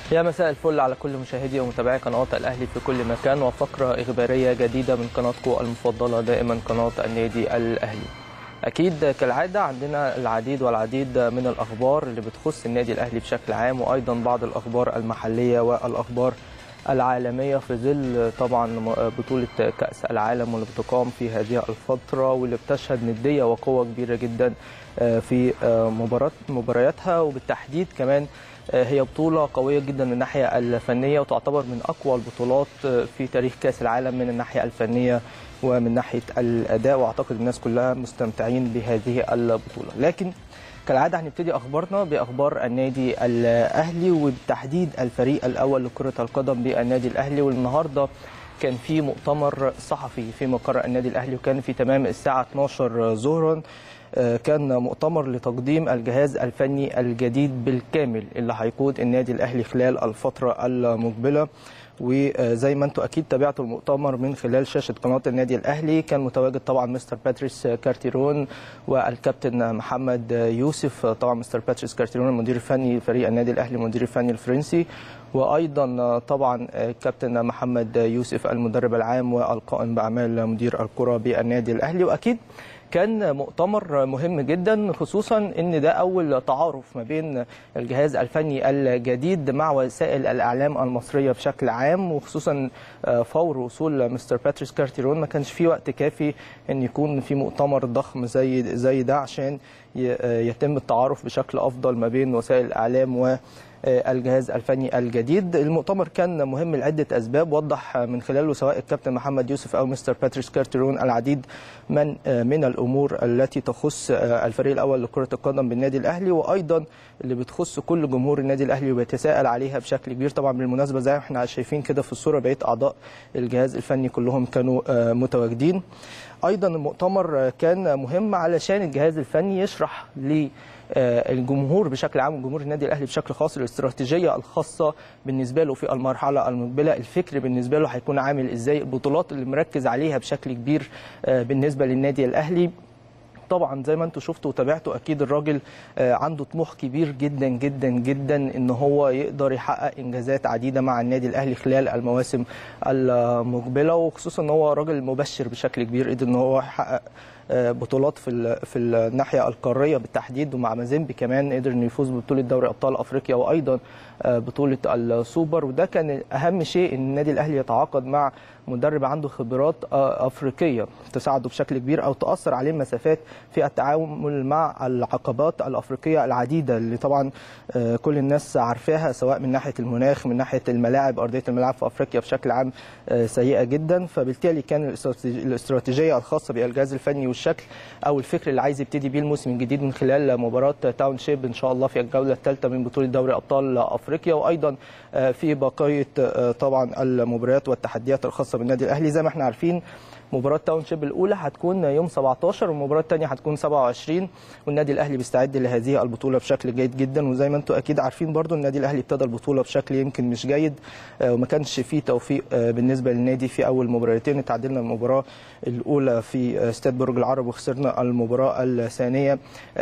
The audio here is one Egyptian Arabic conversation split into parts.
يا مساء الفل على كل مشاهدي ومتابعي قناة الأهلي في كل مكان وفقرة إخبارية جديدة من قناتكم المفضلة دائما قناة النادي الأهلي أكيد كالعادة عندنا العديد والعديد من الأخبار اللي بتخص النادي الأهلي بشكل عام وأيضا بعض الأخبار المحلية والأخبار العالمية في ظل طبعا بطولة كأس العالم واللي بتقام في هذه الفترة واللي بتشهد ندية وقوة كبيرة جدا في مباراة مبارياتها وبالتحديد كمان هي بطولة قوية جدا من الناحية الفنية وتعتبر من أقوى البطولات في تاريخ كأس العالم من الناحية الفنية ومن ناحية الأداء وأعتقد الناس كلها مستمتعين بهذه البطولة لكن كالعادة هنبتدي أخبارنا بأخبار النادي الأهلي وبالتحديد الفريق الأول لكرة القدم بالنادي الأهلي والنهاردة كان في مؤتمر صحفي في مقر النادي الأهلي وكان في تمام الساعة 12 ظهرا كان مؤتمر لتقديم الجهاز الفني الجديد بالكامل اللي هيقود النادي الاهلي خلال الفتره المقبله وزي ما انتم اكيد تابعتوا المؤتمر من خلال شاشه قناه النادي الاهلي كان متواجد طبعا مستر باتريس كارتيرون والكابتن محمد يوسف طبعا مستر باتريس كارتيرون المدير الفني لفريق النادي الاهلي المدير الفني الفرنسي وايضا طبعا كابتن محمد يوسف المدرب العام والقائم باعمال مدير الكره بالنادي الاهلي واكيد كان مؤتمر مهم جدا خصوصا ان ده اول تعارف ما بين الجهاز الفني الجديد مع وسائل الاعلام المصريه بشكل عام وخصوصا فور وصول مستر باتريس كارتيرون ما كانش في وقت كافي ان يكون في مؤتمر ضخم زي زي ده عشان يتم التعارف بشكل افضل ما بين وسائل الاعلام و الجهاز الفني الجديد المؤتمر كان مهم لعدة أسباب وضح من خلاله سواء الكابتن محمد يوسف أو مستر باتريس كارتيرون العديد من من الأمور التي تخص الفريق الأول لكرة القدم بالنادي الأهلي وأيضا اللي بتخص كل جمهور النادي الأهلي وبيتساءل عليها بشكل كبير طبعا بالمناسبة زي ما احنا شايفين كده في الصورة بقية أعضاء الجهاز الفني كلهم كانوا متواجدين ايضا المؤتمر كان مهم علشان الجهاز الفني يشرح للجمهور بشكل عام وجمهور النادي الاهلي بشكل خاص الاستراتيجيه الخاصه بالنسبه له في المرحله المقبله الفكر بالنسبه له هيكون عامل ازاي البطولات اللي مركز عليها بشكل كبير بالنسبه للنادي الاهلي طبعا زي ما انتم شفتوا وتابعتوا اكيد الراجل عنده طموح كبير جدا جدا جدا ان هو يقدر يحقق انجازات عديده مع النادي الاهلي خلال المواسم المقبله وخصوصا ان هو راجل مبشر بشكل كبير قدر ان هو يحقق بطولات في في الناحيه القاريه بالتحديد ومع مازيمبي كمان قدر انه يفوز ببطوله دوري ابطال افريقيا وايضا بطوله السوبر وده كان اهم شيء ان النادي الاهلي يتعاقد مع مدرب عنده خبرات افريقيه تساعده بشكل كبير او تاثر عليه مسافات في التعامل مع العقبات الافريقيه العديده اللي طبعا كل الناس عارفاها سواء من ناحيه المناخ من ناحيه الملاعب ارضيه الملاعب في افريقيا بشكل عام سيئه جدا فبالتالي كان الاستراتيجيه الخاصه بالجهاز الفني والشكل او الفكر اللي عايز يبتدي بيه الموسم الجديد من خلال مباراه تاون شيب ان شاء الله في الجوله الثالثه من بطوله دوري ابطال افريقيا وايضا في بقيه طبعا المباريات والتحديات الخاصه بالنادي الاهلي زي ما احنا عارفين مباراه تاون شيب الاولى هتكون يوم 17 والمباراه الثانيه هتكون 27 والنادي الاهلي بيستعد لهذه البطوله بشكل جيد جدا وزي ما انتم اكيد عارفين برضو النادي الاهلي ابتدى البطوله بشكل يمكن مش جيد وما كانش فيه توفيق بالنسبه للنادي في اول مباراتين تعادلنا المباراه الاولى في استاد برج العرب وخسرنا المباراه الثانيه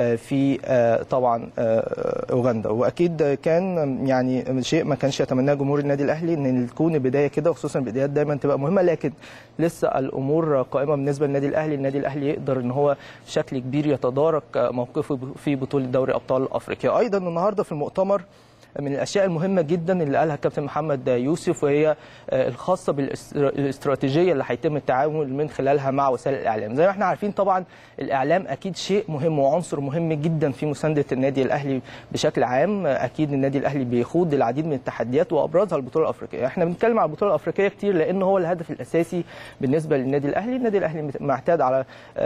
في طبعا اوغندا واكيد كان يعني شيء ما كانش يتمناه جمهور النادي الاهلي ان تكون البدايه كده وخصوصا البدايات دايما تبقى مهمه لكن لسه الامور قائمه بالنسبه للنادي الاهلي النادي الاهلي يقدر ان هو بشكل كبير يتدارك موقفه في بطوله دوري ابطال افريقيا ايضا النهارده في المؤتمر من الاشياء المهمه جدا اللي قالها الكابتن محمد يوسف وهي الخاصه بالاستراتيجيه اللي هيتم التعامل من خلالها مع وسائل الاعلام زي ما احنا عارفين طبعا الاعلام اكيد شيء مهم وعنصر مهم جدا في مسانده النادي الاهلي بشكل عام اكيد النادي الاهلي بيخوض العديد من التحديات وابرزها البطوله الافريقيه احنا بنتكلم على البطوله الافريقيه كتير لان هو الهدف الاساسي بالنسبه للنادي الاهلي النادي الاهلي معتاد على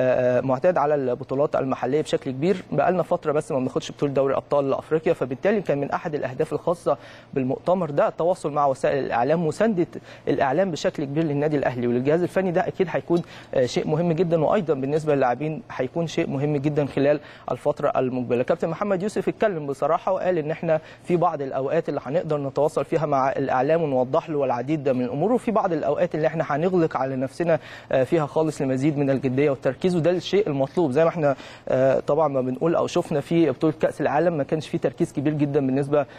معتاد على البطولات المحليه بشكل كبير بقى لنا فتره بس ما بناخدش بطوله دوري ابطال افريقيا فبالتالي كان من احد الاهداف الاهداف الخاصه بالمؤتمر ده التواصل مع وسائل الاعلام مسانده الاعلام بشكل كبير للنادي الاهلي وللجهاز الفني ده اكيد هيكون شيء مهم جدا وايضا بالنسبه للاعبين هيكون شيء مهم جدا خلال الفتره المقبله كابتن محمد يوسف اتكلم بصراحه وقال ان احنا في بعض الاوقات اللي هنقدر نتواصل فيها مع الاعلام ونوضح له العديد من الامور وفي بعض الاوقات اللي احنا هنغلق على نفسنا فيها خالص لمزيد من الجديه والتركيز وده الشيء المطلوب زي ما احنا طبعا ما بنقول او شفنا في بطوله كاس العالم ما كانش في تركيز كبير جدا بالنسبه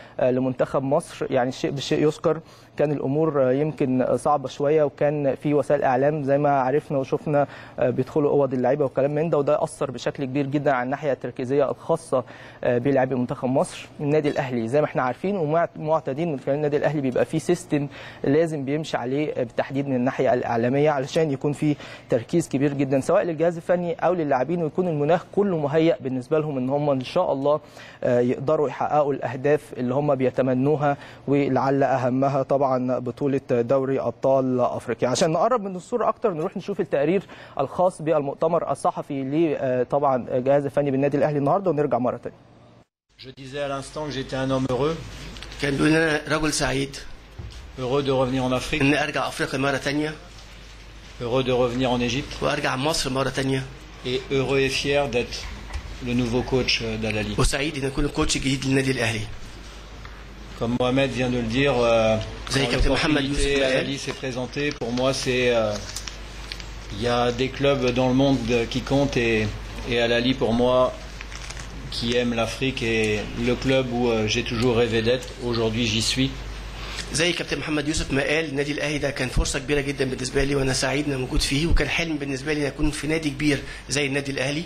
آه، لمنتخب مصر يعني الشيء بالشيء يذكر كان الامور آه، يمكن صعبه شويه وكان في وسائل اعلام زي ما عرفنا وشفنا آه، بيدخلوا اوض اللعيبه وكلام من ده وده اثر بشكل كبير جدا على الناحيه التركيزيه الخاصه آه، بلاعبي منتخب مصر النادي الاهلي زي ما احنا عارفين ومعتادين من خلال النادي الاهلي بيبقى في سيستم لازم بيمشي عليه آه، بالتحديد من الناحيه الاعلاميه علشان يكون في تركيز كبير جدا سواء للجهاز الفني او للاعبين ويكون المناخ كله مهيئ بالنسبه لهم ان هم ان شاء الله آه، يقدروا يحققوا الاهداف اللي هم بيتمنوها ولعل اهمها طبعا بطوله دوري ابطال افريقيا عشان نقرب من الصوره اكتر نروح نشوف التقرير الخاص بالمؤتمر الصحفي لطبعا الجهاز الفني بالنادي الاهلي النهارده ونرجع مره ثانيه Je disais à l'instant que j'étais un homme heureux, كان بيقول ان انا رجل سعيد heureux de revenir en Afrique, ان ارجع افريقيا مره تانية heureux de revenir en Égypte وارجع مصر مره تانية et heureux et fier d'être le nouveau coach euh, d'Al-Ali. وسعيد ان اكون الكوتش الجديد للنادي الاهلي Comme Mohamed vient de le dire, euh, Vous avez quand capté Mohamed l'opportunité Youssef à Lael. Al-Ali s'est présentée, pour moi c'est... euh, Il y a des clubs dans le monde euh, qui comptent et, et Al-Ali pour moi qui aime l'Afrique est le club où euh, j'ai toujours rêvé d'être. Aujourd'hui j'y suis. زي كابتن محمد يوسف ما قال النادي الاهلي ده كان فرصه كبيره جدا بالنسبه لي وانا سعيد ان أنا موجود فيه وكان حلم بالنسبه لي ان اكون في نادي كبير زي النادي الاهلي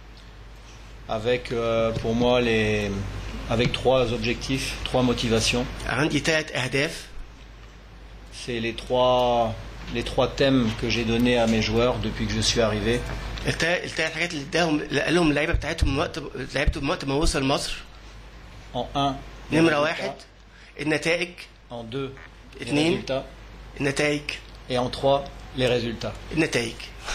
avec euh, pour moi les avec trois objectifs, trois motivations. عندي ثلاث اهداف C'est les trois les trois thèmes que j'ai donnés à mes joueurs depuis que je suis arrivé. الثلاث حاجات اللي اداهم اللي قالهم اللعيبه بتاعتهم من وقت لعيبتهم وقت ما وصل مصر En un, les نمره résultats. واحد النتائج En deux, les Ethnie. résultats. النتائج Et en trois, les résultats. النتائج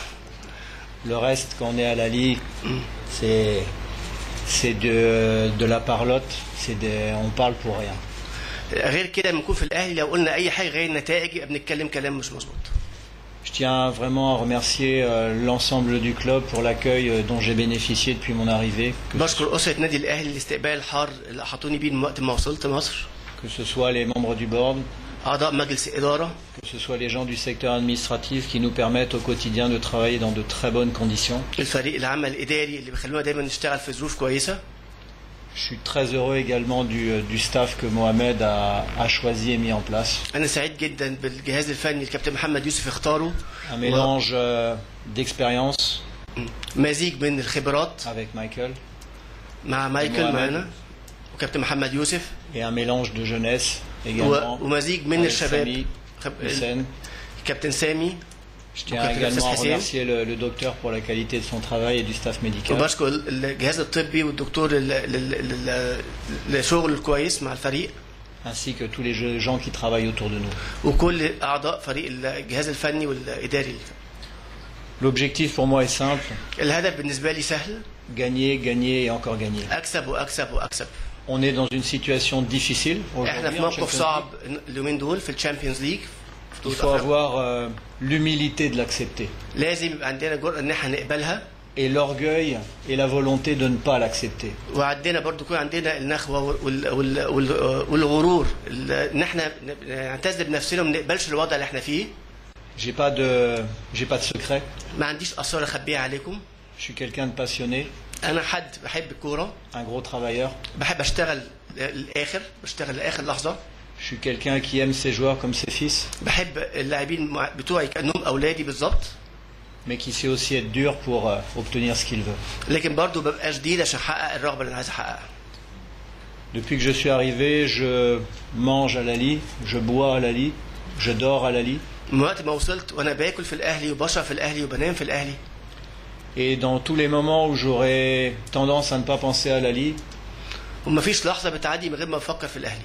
Le reste, quand on est à la Ligue, c'est c'est de, de la parlotte. C'est des- on parle pour rien. غير كده لما نكون في الاهلي لو قلنا اي حاجه غير النتائج يبقى بنتكلم كلام مش مظبوط Je tiens vraiment à remercier euh, l'ensemble du club pour l'accueil euh, dont j'ai bénéficié depuis mon arrivée, que, بشكر اسره نادي الاهلي الاستقبال الحار اللي احاطوني بيه من وقت ما وصلت مصر que ce soit les membres du board, اعضاء مجلس اداره que ce soit les gens du secteur administratif qui nous permettent au quotidien de travailler dans de très bonnes conditions. الفريق العمل الاداري اللي بيخلونا دايما نشتغل في ظروف كويسه Je suis très heureux également du, euh, du staff que Mohamed a, a choisi et mis en place. انا سعيد جدا بالجهاز الفني الكابتن محمد يوسف اختاره Un mélange euh, d'expérience مزيج من الخبرات avec Michael مع مايكل محمد. معانا وكابتن محمد يوسف et un mélange de jeunesse و- également. ومزيج من avec الشباب Samy خب- Hussein. كابتن سامي Je tiens Capitaine également à Hussein. remercier le, le docteur pour la qualité de son travail et du staff médical. وبشكر الجهاز الطبي والدكتور ال- ال- ال- ال- الشغل الكويس مع الفريق ainsi que tous les jeux- gens qui travaillent autour de nous. وكل اعضاء فريق الجهاز الفني والاداري L'objectif pour moi est simple, الهدف بالنسبه لي سهل gagner, gagner et encore gagner. اكسب واكسب واكسب On est dans une situation difficile احنا aujourd'hui. في en موقف Champions صعب League. اليومين دول في الشامبيونز ليج Il faut avoir euh, l'humilité de l'accepter لازم يبقى عندنا جرأة ان احنا نقبلها et l'orgueil et la volonté de ne pas l'accepter. وعندنا برضو يكون عندنا النخوه وال- وال- وال- والغرور ال- ان احنا نعتز بنفسنا وما نقبلش الوضع اللي احنا فيه J'ai pas de, j'ai pas de secret. ما عنديش اسرار اخبيها عليكم Je suis quelqu'un de passionné, انا حد بحب الكوره un gros travailleur. بحب اشتغل للاخر بشتغل لاخر لحظه Je suis quelqu'un qui aime ses joueurs comme ses fils, بحب اللاعبين مع- بتوعي كانهم اولادي بالظبط mais qui sait aussi être dur pour euh, obtenir ce qu'il veut. لكن برضو ببقى شديد عشان احقق الرغبه اللي انا عايز احققها Depuis que je suis arrivé, je mange à Lali, je bois à Lali, je dors à Lali. من وقت ما وصلت وانا باكل في الاهلي وبشرب في الاهلي وبنام في الاهلي Et dans tous les moments où j'aurais tendance à ne pas penser à Lali, ومفيش لحظه بتعدي من غير ما افكر في الاهلي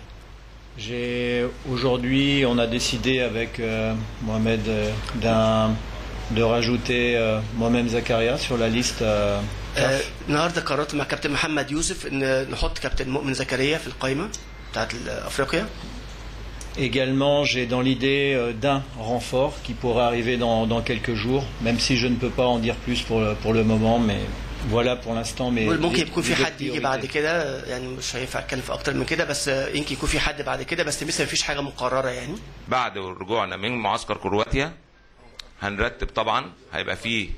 j'ai aujourd'hui, on a décidé avec euh, Mohamed euh, d'un de rajouter euh, Mohamed Zakaria sur la liste euh, آه، CAF. النهارده قررت مع كابتن محمد يوسف ان نحط كابتن مؤمن زكريا في القائمه بتاعت افريقيا Également, j'ai dans l'idée euh, d'un renfort qui pourrait arriver dans, dans quelques jours, même si je ne peux pas en dire plus pour le, pour le moment, mais voilà pour l'instant. Mais ممكن les- يكون les في deux حد يجي بعد priorités. كده يعني مش هينفع اتكلم في اكتر من كده بس آه، يمكن يكون في حد بعد كده بس لسه مفيش حاجه مقرره يعني بعد رجوعنا من معسكر كرواتيا هنرتب طبعا هيبقى فيه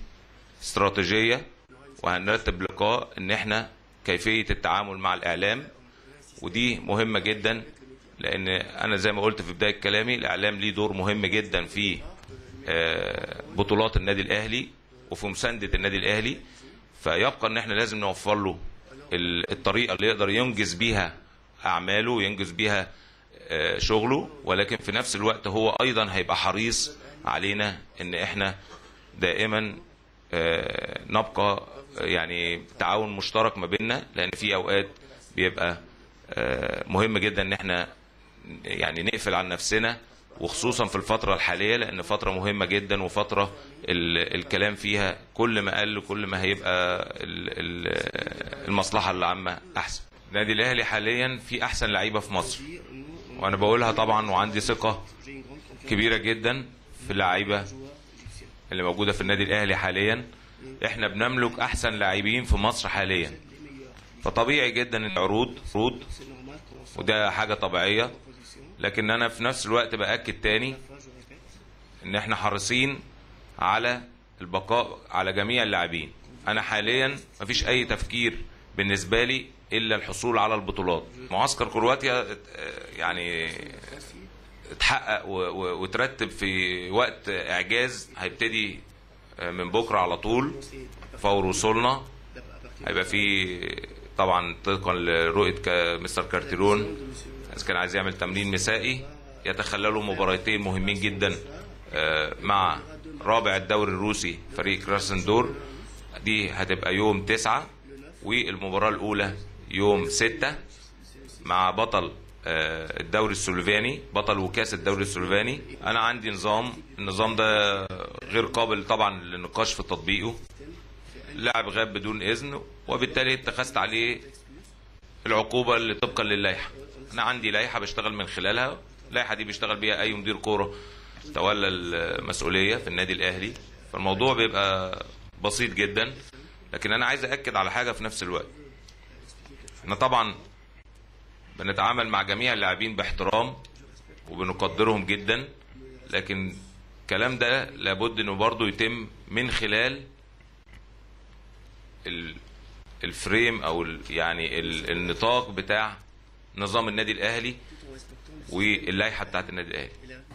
استراتيجيه وهنرتب لقاء ان احنا كيفيه التعامل مع الاعلام ودي مهمه جدا لان انا زي ما قلت في بدايه كلامي الاعلام ليه دور مهم جدا في آه، بطولات النادي الاهلي وفي مسانده النادي الاهلي فيبقى ان احنا لازم نوفر له ال- الطريقه اللي يقدر ينجز بيها اعماله وينجز بيها آه، شغله ولكن في نفس الوقت هو ايضا هيبقى حريص علينا ان احنا دائما آه، نبقى يعني تعاون مشترك ما بيننا لان في اوقات بيبقى آه، مهم جدا ان احنا يعني نقفل عن نفسنا وخصوصا في الفترة الحالية لأن فترة مهمة جدا وفترة ال- الكلام فيها كل ما قل كل ما هيبقى ال- ال- المصلحة العامة أحسن. النادي الأهلي حاليا في أحسن لعيبة في مصر وأنا بقولها طبعا وعندي ثقة كبيرة جدا في اللعيبة اللي موجودة في النادي الأهلي حاليا احنا بنملك أحسن لاعبين في مصر حاليا فطبيعي جدا ان العروض عروض وده حاجة طبيعية لكن انا في نفس الوقت باكد تاني ان احنا حريصين على البقاء على جميع اللاعبين انا حاليا مفيش اي تفكير بالنسبه لي الا الحصول على البطولات معسكر كرواتيا اه، يعني اتحقق و- و- وترتب في وقت اعجاز هيبتدي اه، من بكره على طول فور وصولنا هيبقى في طبعا طبقا لرؤيه ك- مستر كارتيرون إذا كان عايز يعمل تمرين مسائي يتخللوا مباراتين مهمين جدا آه، مع رابع الدوري الروسي فريق كراسندور دي هتبقى يوم تسعة والمباراة الأولى يوم ستة مع بطل آه، الدوري السلوفاني بطل وكاس الدوري السلوفاني أنا عندي نظام النظام ده غير قابل طبعا للنقاش في تطبيقه لاعب غاب بدون إذن وبالتالي اتخذت عليه العقوبة اللي طبقا للائحة أنا عندي لائحة بشتغل من خلالها اللائحة دي بيشتغل بيها أي مدير كورة تولى المسؤولية في النادي الأهلي فالموضوع بيبقى بسيط جدا لكن أنا عايز أكد على حاجة في نفس الوقت احنا طبعا بنتعامل مع جميع اللاعبين باحترام وبنقدرهم جدا لكن الكلام ده لابد انه برضه يتم من خلال ال- الفريم او ال- يعني ال- النطاق بتاع نظام النادي الاهلي واللائحه بتاعت النادي الاهلي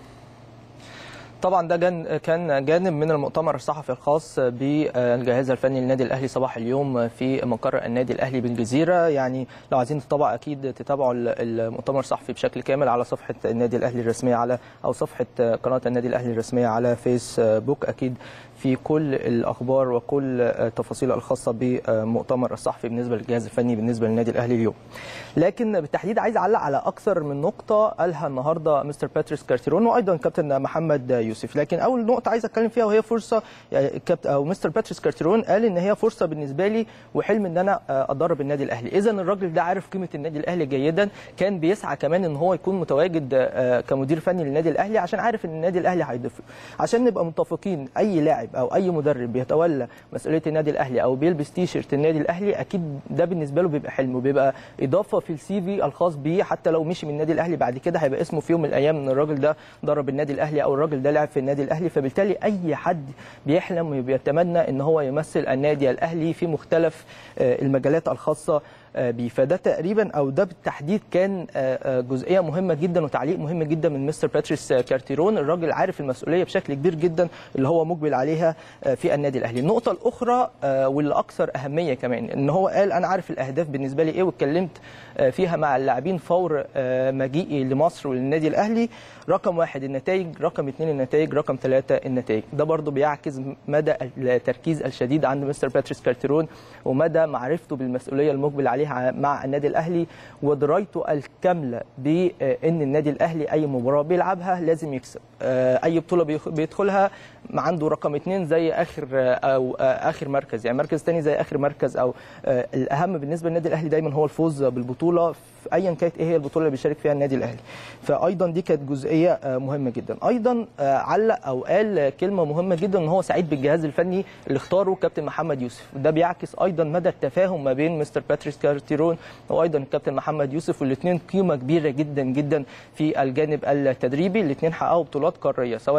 طبعا ده جن كان جانب من المؤتمر الصحفي الخاص بالجهاز الفني للنادي الاهلي صباح اليوم في مقر النادي الاهلي بالجزيره يعني لو عايزين تتابعوا اكيد تتابعوا المؤتمر الصحفي بشكل كامل على صفحه النادي الاهلي الرسميه على او صفحه قناه النادي الاهلي الرسميه على فيسبوك اكيد في كل الاخبار وكل التفاصيل الخاصه بالمؤتمر الصحفي بالنسبه للجهاز الفني بالنسبه للنادي الاهلي اليوم. لكن بالتحديد عايز اعلق على اكثر من نقطه قالها النهارده مستر باتريس كارتيرون وايضا كابتن محمد يوسف، لكن اول نقطه عايز اتكلم فيها وهي فرصه يعني كابتن او مستر باتريس كارتيرون قال ان هي فرصه بالنسبه لي وحلم ان انا ادرب النادي الاهلي، اذا الراجل ده عارف قيمه النادي الاهلي جيدا، كان بيسعى كمان ان هو يكون متواجد كمدير فني للنادي الاهلي عشان عارف ان النادي الاهلي هيضيف له. عشان نبقى متفقين اي لاعب او اي مدرب بيتولى مسؤوليه النادي الاهلي او بيلبس تيشيرت النادي الاهلي اكيد ده بالنسبه له بيبقى حلم وبيبقى اضافه في السي في الخاص بيه حتى لو مشي من النادي الاهلي بعد كده هيبقى اسمه في يوم من الايام ان الراجل ده درب النادي الاهلي او الراجل ده لعب في النادي الاهلي فبالتالي اي حد بيحلم وبيتمنى ان هو يمثل النادي الاهلي في مختلف المجالات الخاصه بيه فده تقريبا او ده بالتحديد كان جزئيه مهمه جدا وتعليق مهم جدا من مستر باتريس كارتيرون الراجل عارف المسؤوليه بشكل كبير جدا اللي هو مقبل عليها في النادي الاهلي النقطه الاخرى واللي اكثر اهميه كمان ان هو قال انا عارف الاهداف بالنسبه لي ايه واتكلمت فيها مع اللاعبين فور مجيئي لمصر وللنادي الاهلي رقم واحد النتائج رقم اثنين النتائج رقم ثلاثة النتائج ده برضو بيعكس مدى التركيز الشديد عند مستر باتريس كارتيرون ومدى معرفته بالمسؤوليه المقبل عليها مع النادي الاهلي ودرايته الكامله بان النادي الاهلي اي مباراه بيلعبها لازم يكسب اي بطوله بيدخلها عنده رقم اثنين زي اخر او اخر مركز يعني مركز ثاني زي اخر مركز او الاهم بالنسبه للنادي الاهلي دايما هو الفوز بالبطوله في ايا كانت ايه هي البطوله اللي بيشارك فيها النادي الاهلي فايضا دي كانت جزئيه مهمه جدا ايضا علق او قال كلمه مهمه جدا ان هو سعيد بالجهاز الفني اللي اختاره كابتن محمد يوسف ده بيعكس ايضا مدى التفاهم ما بين مستر باتريس كارتيرون وايضا الكابتن محمد يوسف والاثنين قيمه كبيره جدا جدا في الجانب التدريبي الاثنين حققوا بطولات قاريه سواء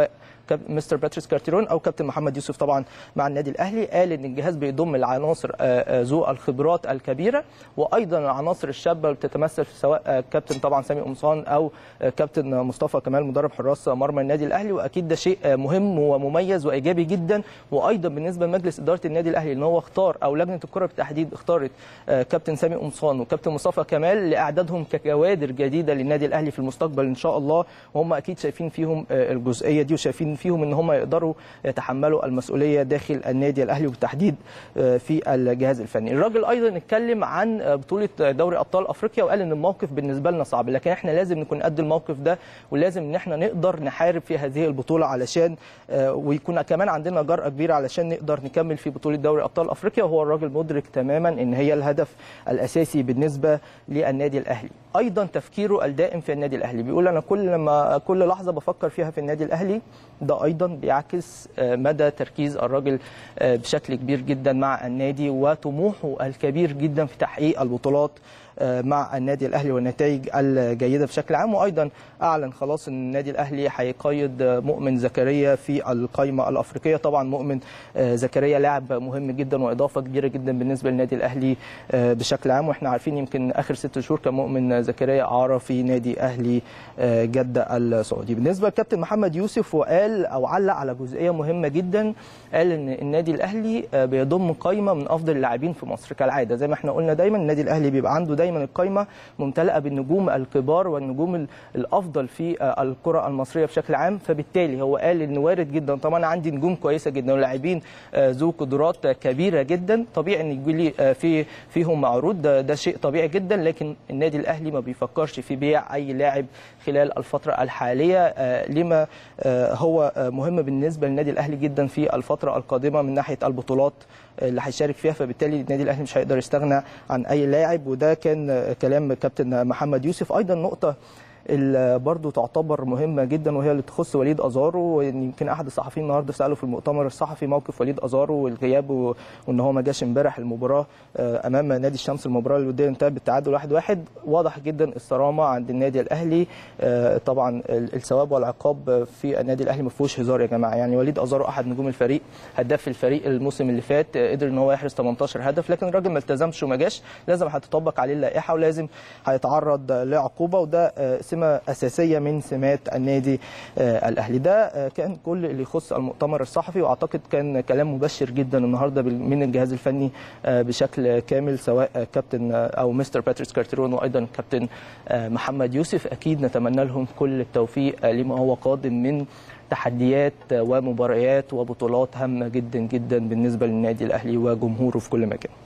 كاب- مستر باتريس كارتيرون او كابتن محمد يوسف طبعا مع النادي الاهلي قال ان الجهاز بيضم العناصر آه، آه، ذو الخبرات الكبيره وايضا العناصر الشابه اللي بتتمثل في سواء آه، كابتن طبعا سامي قمصان او آه، كابتن مصطفى كمال مدرب حراس مرمى النادي الاهلي واكيد ده شيء آه، مهم ومميز وايجابي جدا وايضا بالنسبه لمجلس اداره النادي الاهلي ان هو اختار او لجنه الكره بالتحديد اختارت آه، كابتن سامي قمصان وكابتن مصطفى كمال لاعدادهم ككوادر جديده للنادي الاهلي في المستقبل ان شاء الله وهم اكيد شايفين فيهم آه، الجزئيه دي وشايفين فيهم ان هم يقدروا يتحملوا المسؤوليه داخل النادي الاهلي وبالتحديد آه، في الجهاز الفني الراجل ايضا اتكلم عن آه، بطوله دوري ابطال افريقيا وقال ان الموقف بالنسبه لنا صعب لكن احنا لازم نكون قد الموقف ده ولازم ان احنا نقدر نحارب في هذه البطوله علشان آه، ويكون كمان عندنا جرأه كبيره علشان نقدر نكمل في بطوله دوري ابطال افريقيا وهو الراجل مدرك تماما ان هي الهدف الاساسي بالنسبه للنادي الاهلي ايضا تفكيره الدائم في النادي الاهلي بيقول انا كل ما كل لحظه بفكر فيها في النادي الاهلي ده ايضا بيعكس آه، مدى تركيز الراجل آه، بشكل كبير جدا مع النادي وطموحه الكبير جدا في تحقيق البطولات آه، مع النادي الاهلي والنتائج الجيده بشكل عام وايضا اعلن خلاص ان النادي الاهلي هيقيد آه، مؤمن زكريا في القائمه الافريقيه طبعا مؤمن آه، زكريا لاعب مهم جدا واضافه كبيره جدا بالنسبه للنادي الاهلي آه، بشكل عام واحنا عارفين يمكن اخر ست شهور كان مؤمن زكريا اعاره في نادي اهلي آه، جده السعودي بالنسبه لكابتن محمد يوسف وقال او علق على جزئيه مهمه جدا قال ان النادي الاهلي آه، بيضم قائمه من افضل اللاعبين في مصر كالعاده زي ما احنا قلنا دايما النادي الاهلي بيبقى عنده دايما القائمه ممتلئه بالنجوم الكبار والنجوم ال- الافضل في آه، الكره المصريه بشكل عام فبالتالي هو قال ان وارد جدا طبعا أنا عندي نجوم كويسه جدا ولاعبين آه، ذو قدرات كبيره جدا طبيعي ان يجي لي آه، في فيهم عروض ده, ده شيء طبيعي جدا لكن النادي الاهلي ما بيفكرش في بيع اي لاعب خلال الفتره الحاليه آه، لما آه، هو آه، مهم بالنسبه للنادي الاهلي جدا في الفتره القادمه من ناحيه البطولات اللي هيشارك فيها فبالتالي النادي الاهلي مش هيقدر يستغنى عن اي لاعب وده كان آه، كلام كابتن محمد يوسف ايضا نقطه اللي برضه تعتبر مهمه جدا وهي اللي تخص وليد ازارو وإن يمكن احد الصحفيين النهارده ساله في المؤتمر الصحفي موقف وليد ازارو والغياب و- وان هو ما جاش امبارح المباراه آه، امام نادي الشمس المباراه الوديه انتهت بالتعادل 1-1 واحد واحد. واضح جدا الصرامه عند النادي الاهلي آه، طبعا ال- الثواب والعقاب في النادي الاهلي ما فيهوش هزار يا جماعه يعني وليد ازارو احد نجوم الفريق هداف الفريق الموسم اللي فات آه، قدر ان هو يحرز 18 هدف لكن الراجل ما التزمش وما جاش لازم هتطبق عليه اللائحه ولازم هيتعرض لعقوبه وده آه، سمه اساسيه من سمات النادي آه، الاهلي ده آه، كان كل اللي يخص المؤتمر الصحفي واعتقد كان كلام مبشر جدا النهارده بال- من الجهاز الفني آه، بشكل كامل سواء آه، كابتن آه، او مستر باتريس كارتيرون وايضا كابتن آه، محمد يوسف اكيد نتمنى لهم كل التوفيق آه، لما هو قادم من تحديات آه، ومباريات وبطولات هامه جدا جدا بالنسبه للنادي الاهلي وجمهوره في كل مكان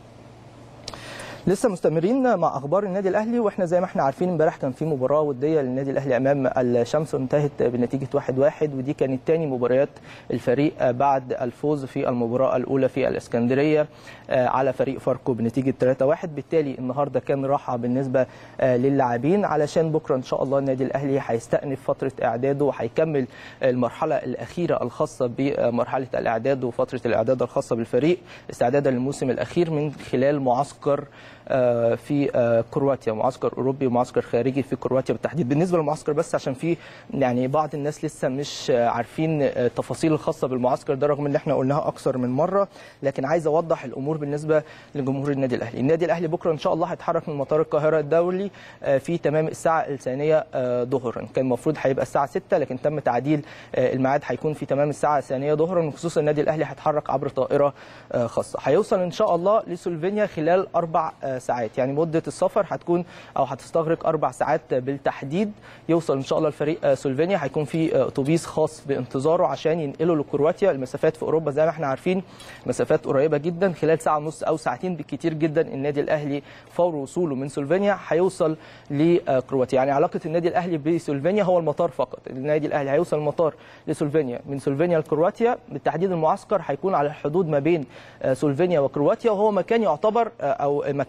لسه مستمرين مع اخبار النادي الاهلي واحنا زي ما احنا عارفين امبارح كان في مباراه وديه للنادي الاهلي امام الشمس وانتهت بنتيجه 1-1 ودي كانت ثاني مباريات الفريق بعد الفوز في المباراه الاولى في الاسكندريه آه، على فريق فاركو بنتيجه 3-1 بالتالي النهارده كان راحه بالنسبه آه، للاعبين علشان بكره ان شاء الله النادي الاهلي هيستأنف فتره اعداده وهيكمل المرحله الاخيره الخاصه بمرحله الاعداد وفتره الاعداد الخاصه بالفريق استعدادا للموسم الاخير من خلال معسكر آه، في آه، كرواتيا معسكر اوروبي ومعسكر خارجي في كرواتيا بالتحديد بالنسبه للمعسكر بس عشان في يعني بعض الناس لسه مش آه، عارفين آه، التفاصيل الخاصه بالمعسكر ده رغم ان احنا قلناها اكثر من مره لكن عايز اوضح الامور بالنسبه لجمهور النادي الاهلي النادي الاهلي بكره ان شاء الله هيتحرك من مطار القاهره الدولي آه، في تمام الساعه الثانيه آه، ظهرا كان المفروض هيبقى الساعه 6 لكن تم تعديل آه، الميعاد هيكون في تمام الساعه الثانيه ظهرا خصوصا النادي الاهلي هيتحرك عبر طائره آه، خاصه هيوصل ان شاء الله لسلوفينيا خلال اربع آه، ساعات يعني مده السفر هتكون او هتستغرق اربع ساعات بالتحديد يوصل ان شاء الله الفريق آه، سلوفينيا هيكون في آه، اتوبيس خاص بانتظاره عشان ينقله لكرواتيا المسافات في اوروبا زي ما احنا عارفين مسافات قريبه جدا خلال ساعه ونص او ساعتين بالكثير جدا النادي الاهلي فور وصوله من سلوفينيا هيوصل لكرواتيا يعني علاقه النادي الاهلي بسلوفينيا هو المطار فقط النادي الاهلي هيوصل المطار لسلوفينيا من سلوفينيا لكرواتيا بالتحديد المعسكر هيكون على الحدود ما بين آه، سلوفينيا وكرواتيا وهو مكان يعتبر آه، او مكان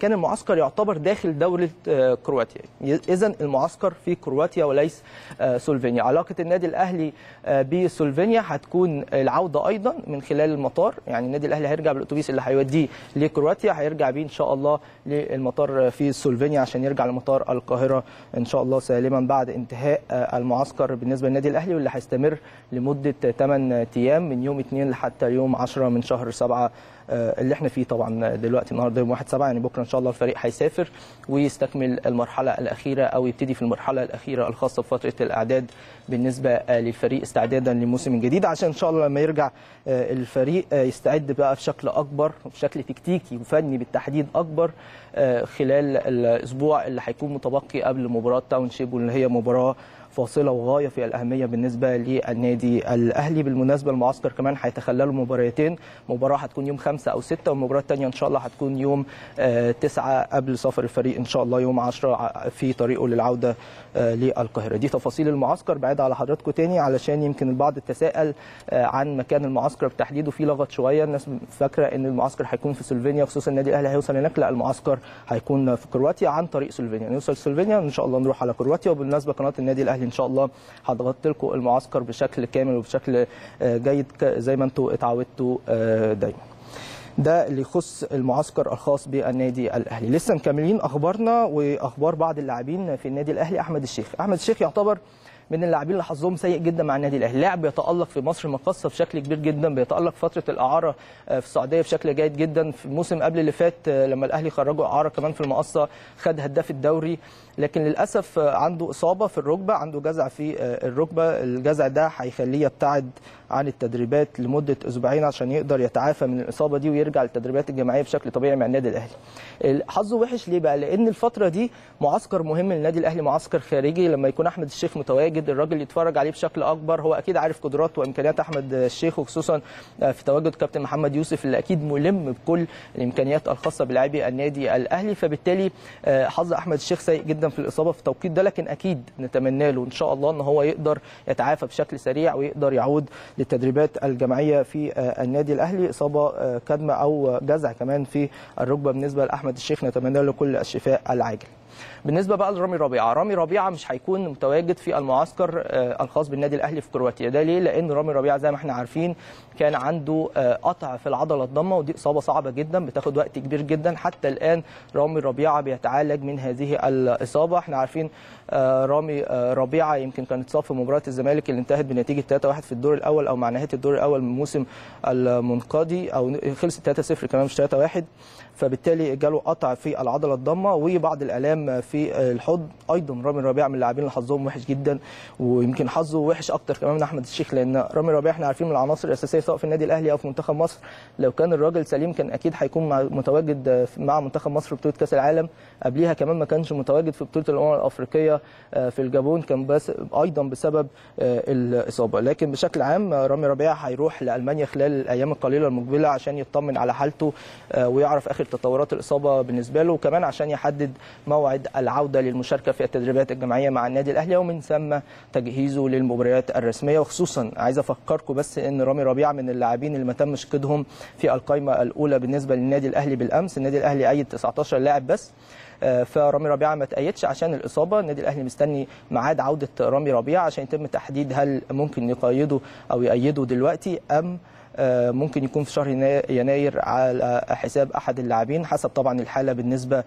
كان المعسكر يعتبر داخل دوله آه، كرواتيا اذا المعسكر في كرواتيا وليس آه، سلوفينيا علاقه النادي الاهلي آه، بسلوفينيا هتكون العوده ايضا من خلال المطار يعني النادي الاهلي هيرجع بالاتوبيس اللي هيوديه لكرواتيا هيرجع بيه ان شاء الله للمطار في سلوفينيا عشان يرجع لمطار القاهره ان شاء الله سالما بعد انتهاء آه، المعسكر بالنسبه للنادي الاهلي واللي هيستمر لمده 8 ايام من يوم 2 لحتى يوم 10 من شهر 7 آه، اللي احنا فيه طبعا دلوقتي النهارده يوم 1 7 يعني بكره ان شاء الله الفريق هيسافر ويستكمل المرحله الاخيره او يبتدي في المرحله الاخيره الخاصه بفتره الاعداد بالنسبه آه، للفريق استعدادا للموسم الجديد عشان ان شاء الله لما يرجع آه، الفريق آه، يستعد بقى بشكل اكبر بشكل تكتيكي وفني بالتحديد اكبر آه، خلال الاسبوع اللي هيكون متبقي قبل مباراه تاون شيب واللي هي مباراه فاصله وغايه في الاهميه بالنسبه للنادي الاهلي بالمناسبه المعسكر كمان هيتخللوا مباراتين مباراه هتكون يوم خمسة او ستة والمباراه الثانيه ان شاء الله هتكون يوم آه، تسعة قبل سفر الفريق ان شاء الله يوم 10 في طريقه للعوده آه، للقاهره دي تفاصيل المعسكر بعيد على حضراتكم تاني علشان يمكن البعض تساءل آه، عن مكان المعسكر بالتحديد وفي لغط شويه الناس فاكره ان المعسكر هيكون في سلوفينيا خصوصا النادي الاهلي هيوصل هناك لا المعسكر هيكون في كرواتيا عن طريق سلوفينيا نوصل سلوفينيا ان شاء الله نروح على كرواتيا وبالمناسبه قناه النادي الاهلي ان شاء الله هتغطي لكم المعسكر بشكل كامل وبشكل آه، جيد ك- زي ما انتم اتعودتوا آه، دايما ده اللي يخص المعسكر الخاص بالنادي الاهلي لسه مكملين اخبارنا واخبار بعض اللاعبين في النادي الاهلي احمد الشيخ احمد الشيخ يعتبر من اللاعبين اللي حظهم سيء جدا مع النادي الاهلي لاعب بيتالق في مصر المقاصه بشكل كبير جدا بيتالق فتره الاعاره آه، في السعوديه بشكل جيد جدا في الموسم قبل اللي فات آه، لما الاهلي خرجوا اعاره كمان في المقاصه خد هداف الدوري لكن للاسف آه، عنده اصابه في الركبه عنده جزع في آه، الركبه الجزع ده هيخليه يبتعد عن التدريبات لمده اسبوعين عشان يقدر يتعافى من الاصابه دي ويرجع للتدريبات الجماعيه بشكل طبيعي مع النادي الاهلي. حظه وحش ليه بقى؟ لان الفتره دي معسكر مهم للنادي الاهلي معسكر خارجي لما يكون احمد الشيخ متواجد الراجل يتفرج عليه بشكل اكبر هو اكيد عارف قدرات وامكانيات احمد الشيخ وخصوصا في تواجد كابتن محمد يوسف اللي اكيد ملم بكل الامكانيات الخاصه بلاعبي النادي الاهلي فبالتالي آه، حظ احمد الشيخ سيء جدا في الاصابه في التوقيت ده لكن اكيد نتمنى له ان شاء الله ان هو يقدر يتعافى بشكل سريع ويقدر يعود للتدريبات الجماعيه في آه، النادي الاهلي اصابه آه، كدمه او جزع كمان في الركبه بالنسبه لاحمد الشيخ نتمنى له كل الشفاء العاجل بالنسبه بقى لرامي ربيعه رامي ربيعه مش هيكون متواجد في المعسكر آه، الخاص بالنادي الاهلي في كرواتيا ده ليه لان رامي ربيعه زي ما احنا عارفين كان عنده آه، قطع في العضله الضمه ودي اصابه صعبه جدا بتاخد وقت كبير جدا حتى الان رامي ربيعه بيتعالج من هذه الاصابه احنا عارفين آه، رامي آه، ربيعه يمكن كان اتصاب في مباراه الزمالك اللي انتهت بنتيجه 3-1 في الدور الاول او مع نهايه الدور الاول من الموسم المنقضي او خلصت 3-0 كمان مش 3-1 فبالتالي جاله قطع في العضله الضمه وبعض الالام في الحوض ايضا رامي ربيعه من اللاعبين اللي حظهم وحش جدا ويمكن حظه وحش اكتر كمان من احمد الشيخ لان رامي ربيعه احنا عارفين من العناصر الاساسيه سواء في النادي الاهلي او في منتخب مصر لو كان الراجل سليم كان اكيد هيكون مع- متواجد مع منتخب مصر في بطوله كاس العالم قبليها كمان ما كانش متواجد في بطوله الامم الافريقيه آه، في الجابون كان بس ايضا بسبب آه، الاصابه لكن بشكل عام آه، رامي ربيعه هيروح لالمانيا خلال الايام القليله المقبله عشان يطمن على حالته آه، ويعرف اخر تطورات الاصابه بالنسبه له وكمان عشان يحدد موعد العوده للمشاركه في التدريبات الجماعيه مع النادي الاهلي ومن ثم تجهيزه للمباريات الرسميه وخصوصا عايز افكركم بس ان رامي ربيعه من اللاعبين اللي ما تمش قيدهم في القائمه الاولى بالنسبه للنادي الاهلي بالامس النادي الاهلي ايد 19 لاعب بس آه، فرامي ربيعه ما تأيدش عشان الاصابه النادي الاهلي مستني ميعاد عوده رامي ربيعه عشان يتم تحديد هل ممكن يقيده او يأيده دلوقتي ام آه، ممكن يكون في شهر ينا- يناير على حساب احد اللاعبين حسب طبعا الحاله بالنسبه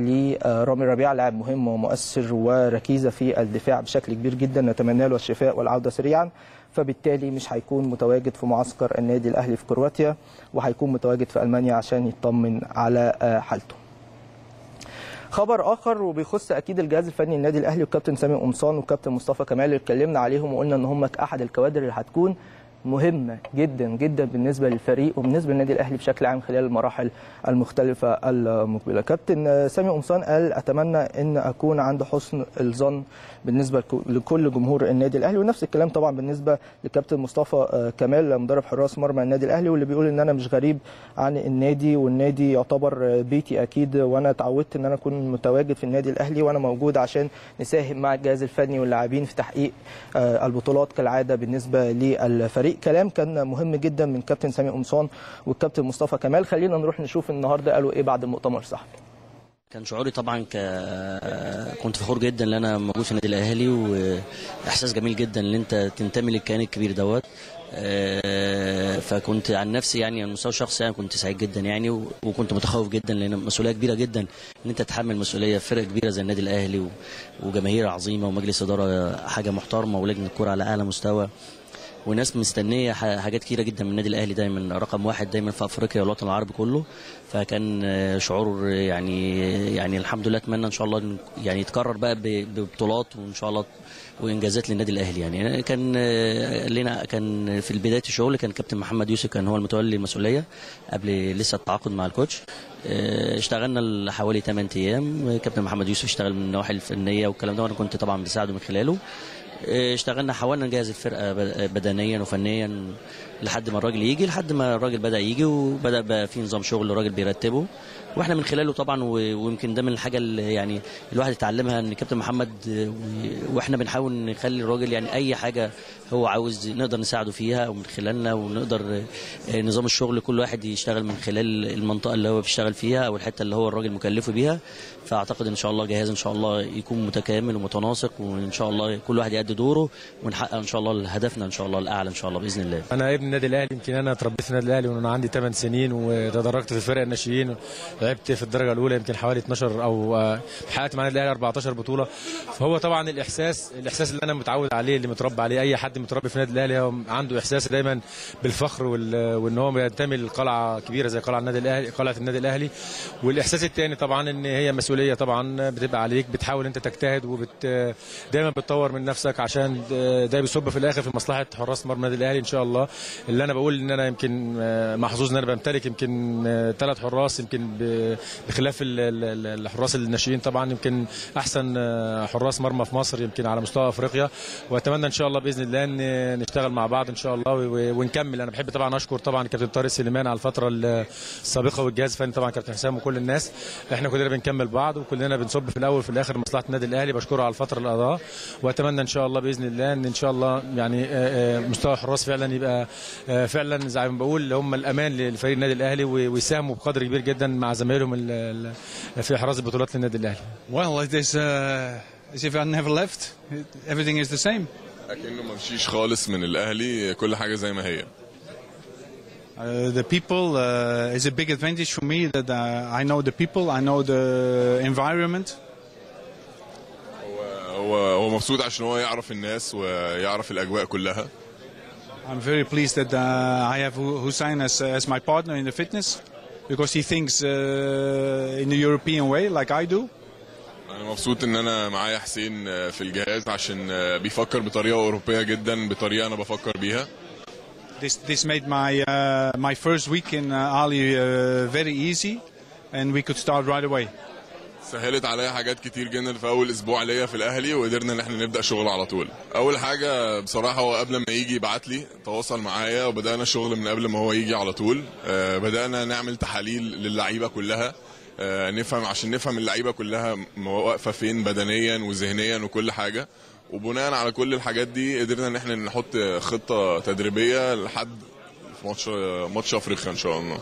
لرامي ربيعه لاعب مهم ومؤثر وركيزه في الدفاع بشكل كبير جدا نتمنى له الشفاء والعوده سريعا فبالتالي مش هيكون متواجد في معسكر النادي الاهلي في كرواتيا وهيكون متواجد في المانيا عشان يطمن على آه، حالته خبر اخر وبيخص اكيد الجهاز الفني للنادي الاهلي والكابتن سامي قمصان والكابتن مصطفى كمال اللي اتكلمنا عليهم وقلنا ان هم احد الكوادر اللي هتكون مهمه جدا جدا بالنسبه للفريق وبالنسبه للنادي الاهلي بشكل عام خلال المراحل المختلفه المقبله. كابتن سامي قمصان قال اتمنى ان اكون عند حسن الظن بالنسبه لك- لكل جمهور النادي الاهلي ونفس الكلام طبعا بالنسبه لكابتن مصطفى آه، كمال مدرب حراس مرمى النادي الاهلي واللي بيقول ان انا مش غريب عن النادي والنادي يعتبر آه، بيتي اكيد وانا اتعودت ان انا اكون متواجد في النادي الاهلي وانا موجود عشان نساهم مع الجهاز الفني واللاعبين في تحقيق آه، البطولات كالعاده بالنسبه للفريق كلام كان مهم جدا من كابتن سامي قمصان والكابتن مصطفى كمال خلينا نروح نشوف النهارده قالوا ايه بعد المؤتمر الصحفي كان شعوري طبعا ك... كنت فخور جدا ان انا موجود في النادي الاهلي واحساس جميل جدا ان انت تنتمي للكيان الكبير دوت آه، فكنت عن نفسي يعني على المستوى الشخصي يعني كنت سعيد جدا يعني و- وكنت متخوف جدا لان مسؤوليه كبيره جدا ان انت تتحمل مسؤوليه في فرقه كبيره زي النادي الاهلي و- وجماهير عظيمه ومجلس اداره حاجه محترمه ولجنه كوره على اعلى مستوى وناس مستنيه ح- حاجات كتيره جدا من النادي الاهلي دايما رقم واحد دايما في افريقيا والوطن العربي كله فكان آه، شعور يعني يعني الحمد لله اتمنى ان شاء الله إن- يعني يتكرر بقى ب- ببطولات وان شاء الله وانجازات للنادي الاهلي يعني كان آه، لنا كان في بدايه الشغل كان كابتن محمد يوسف كان هو المتولي المسؤوليه قبل لسه التعاقد مع الكوتش آه، اشتغلنا حوالي 8 ايام كابتن محمد يوسف اشتغل من النواحي الفنيه والكلام ده وانا كنت طبعا بساعده من خلاله آه، اشتغلنا حاولنا نجهز الفرقه ب- بدنيا وفنيا لحد ما الراجل يجي لحد ما الراجل بدا يجي وبدا بقى في نظام شغل الراجل بيرتبه واحنا من خلاله طبعا و- ويمكن ده من الحاجه اللي يعني الواحد اتعلمها ان كابتن محمد آه، و- واحنا بنحاول نخلي الراجل يعني اي حاجه هو عاوز نقدر نساعده فيها ومن خلالنا ونقدر آه، نظام الشغل كل واحد يشتغل من خلال المنطقه اللي هو بيشتغل فيها او الحته اللي هو الراجل مكلفه بيها فاعتقد ان شاء الله جهاز ان شاء الله يكون متكامل ومتناسق وان شاء الله كل واحد يأدي دوره ونحقق ان شاء الله هدفنا ان شاء الله الاعلى ان شاء الله باذن الله انا ابن النادي الاهلي يمكن انا اتربيت في النادي الاهلي وانا عندي 8 سنين وتدرجت في فرق الناشئين لعبت في الدرجه الاولى يمكن حوالي 12 او آه، حققت مع النادي الاهلي 14 بطوله فهو طبعا الاحساس الاحساس اللي انا متعود عليه اللي متربى عليه اي حد متربي في النادي الاهلي هو عنده احساس دايما بالفخر وال- وان هو بينتمي لقلعه كبيره زي قلعه النادي الاهلي قلعه النادي الاهلي والاحساس الثاني طبعا ان هي مسؤوليه طبعا بتبقى عليك بتحاول انت تجتهد وبت دايما بتطور من نفسك عشان ده بيصب في الاخر في مصلحه حراس مرمى النادي الاهلي ان شاء الله اللي انا بقول ان انا يمكن آه، محظوظ ان انا بمتلك يمكن ثلاث حراس يمكن ب- بخلاف ال- ال- ال- الحراس الناشئين طبعا يمكن احسن آه، حراس مرمى في مصر يمكن على مستوى افريقيا واتمنى ان شاء الله باذن الله ان نشتغل مع بعض ان شاء الله و- ونكمل انا بحب طبعا اشكر طبعا كابتن طارق سليمان على الفتره السابقه والجهاز الفني طبعا كابتن حسام وكل الناس احنا كلنا بنكمل بعض وكلنا بنصب في الاول وفي الاخر مصلحه النادي الاهلي بشكره على الفتره اللي قضاها واتمنى ان شاء الله باذن الله ان ان شاء الله يعني آه، آه، مستوى الحراس فعلا يبقى آه، فعلا زي ما بقول اللي هم الامان لفريق النادي الاهلي و- ويساهموا بقدر كبير جدا مع زمايلهم ال- ال- في حراس البطولات للنادي الاهلي Well, it is uh, as if I never left. It, everything is the same. اكنه ما مشيش خالص من الاهلي كل حاجه زي ما هي Uh, the people uh, is a big advantage for me that uh, I know the people, I know the environment. هو هو مبسوط عشان هو يعرف الناس ويعرف الاجواء كلها I'm very pleased that uh, I have Hu- Hussein as, as my partner in the fitness because he thinks uh, in the European way like I do. انا مبسوط ان انا معايا حسين في الجهاز عشان بيفكر بطريقه اوروبيه جدا بطريقه انا بفكر بيها This, this made my, uh, my first week in uh, Ali uh, very easy and we could start right away. سهلت عليا حاجات كتير جدا في اول اسبوع ليا في الاهلي وقدرنا ان احنا نبدا شغل على طول اول حاجه بصراحه هو قبل ما يجي يبعت لي تواصل معايا وبدانا شغل من قبل ما هو يجي على طول آه، بدانا نعمل تحاليل للعيبه كلها آه، نفهم عشان نفهم اللعيبه كلها م- واقفه فين بدنيا وذهنيا وكل حاجه وبناء على كل الحاجات دي قدرنا ان احنا نحط خطه تدريبيه لحد في ماتش ماتش افريقيا ان شاء الله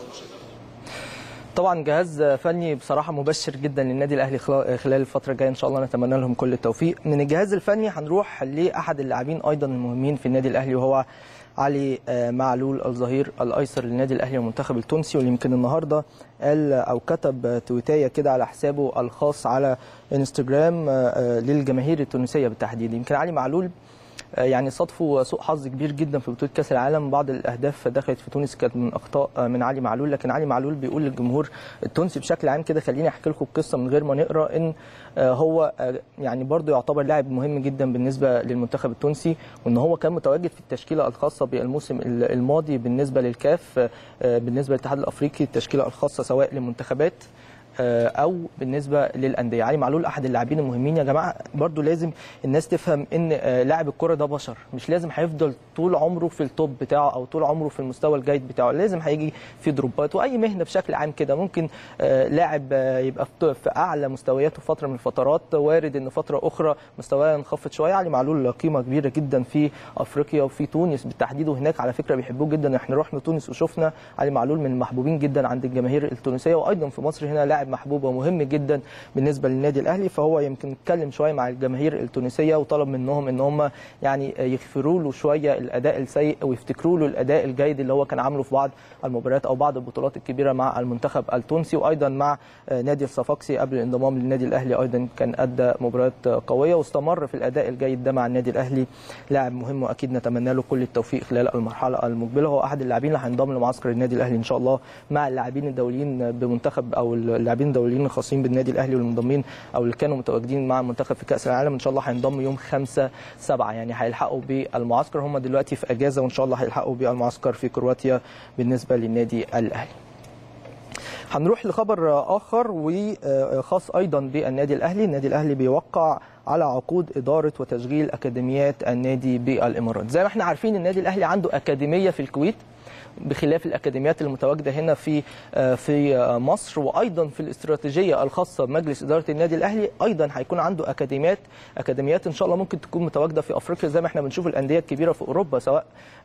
طبعا جهاز فني بصراحه مبشر جدا للنادي الاهلي خلال خلال الفتره الجايه ان شاء الله نتمنى لهم كل التوفيق من الجهاز الفني هنروح لاحد اللاعبين ايضا المهمين في النادي الاهلي وهو علي آه، معلول الظهير الايسر للنادي الاهلي والمنتخب التونسي واللي يمكن النهارده قال او كتب تويتايه كده على حسابه الخاص على انستجرام آه، آه، للجماهير التونسيه بالتحديد يمكن علي معلول آه، يعني صادفوا سوء حظ كبير جدا في بطوله كاس العالم بعض الاهداف دخلت في تونس كانت من اخطاء آه، من علي معلول لكن علي معلول بيقول للجمهور التونسي بشكل عام كده خليني احكي لكم القصه من غير ما نقرا ان آه، هو آه، يعني برضه يعتبر لاعب مهم جدا بالنسبه للمنتخب التونسي وان هو كان متواجد في التشكيله الخاصه بالموسم الماضي بالنسبه للكاف آه، بالنسبه للاتحاد الافريقي التشكيله الخاصه سواء للمنتخبات آه، او بالنسبه للانديه علي معلول احد اللاعبين المهمين يا جماعه برضو لازم الناس تفهم ان آه، لاعب الكره ده بشر مش لازم هيفضل طول عمره في التوب بتاعه او طول عمره في المستوى الجيد بتاعه لازم هيجي في دروبات واي مهنه بشكل عام كده ممكن آه، لاعب آه، يبقى في في اعلى مستوياته فتره من الفترات وارد ان فتره اخرى مستواه ينخفض شويه علي معلول قيمه كبيره جدا في افريقيا وفي تونس بالتحديد وهناك على فكره بيحبوه جدا احنا رحنا تونس وشفنا علي معلول من المحبوبين جدا عند الجماهير التونسيه وايضا في مصر هنا لاعب لاعب محبوب ومهم جدا بالنسبه للنادي الاهلي فهو يمكن اتكلم شويه مع الجماهير التونسيه وطلب منهم ان هم يعني يغفروا له شويه الاداء السيء ويفتكروا له الاداء الجيد اللي هو كان عامله في بعض المباريات او بعض البطولات الكبيره مع المنتخب التونسي وايضا مع نادي الصفاقسي قبل الانضمام للنادي الاهلي ايضا كان ادى مباريات قويه واستمر في الاداء الجيد ده مع النادي الاهلي لاعب مهم واكيد نتمنى له كل التوفيق خلال المرحله المقبله هو احد اللاعبين اللي هينضم لمعسكر النادي الاهلي ان شاء الله مع اللاعبين الدوليين بمنتخب او اللاعبين الدوليين الخاصين بالنادي الاهلي والمنضمين او اللي كانوا متواجدين مع المنتخب في كاس العالم ان شاء الله هينضموا يوم 5 7 يعني هيلحقوا بالمعسكر هم دلوقتي في اجازه وان شاء الله هيلحقوا بالمعسكر في كرواتيا بالنسبه للنادي الاهلي هنروح لخبر اخر وخاص ايضا بالنادي الاهلي النادي الاهلي بيوقع على عقود اداره وتشغيل اكاديميات النادي بالامارات زي ما احنا عارفين النادي الاهلي عنده اكاديميه في الكويت بخلاف الاكاديميات المتواجده هنا في في مصر وايضا في الاستراتيجيه الخاصه بمجلس اداره النادي الاهلي ايضا هيكون عنده اكاديميات اكاديميات ان شاء الله ممكن تكون متواجده في افريقيا زي ما احنا بنشوف الانديه الكبيره في اوروبا سواء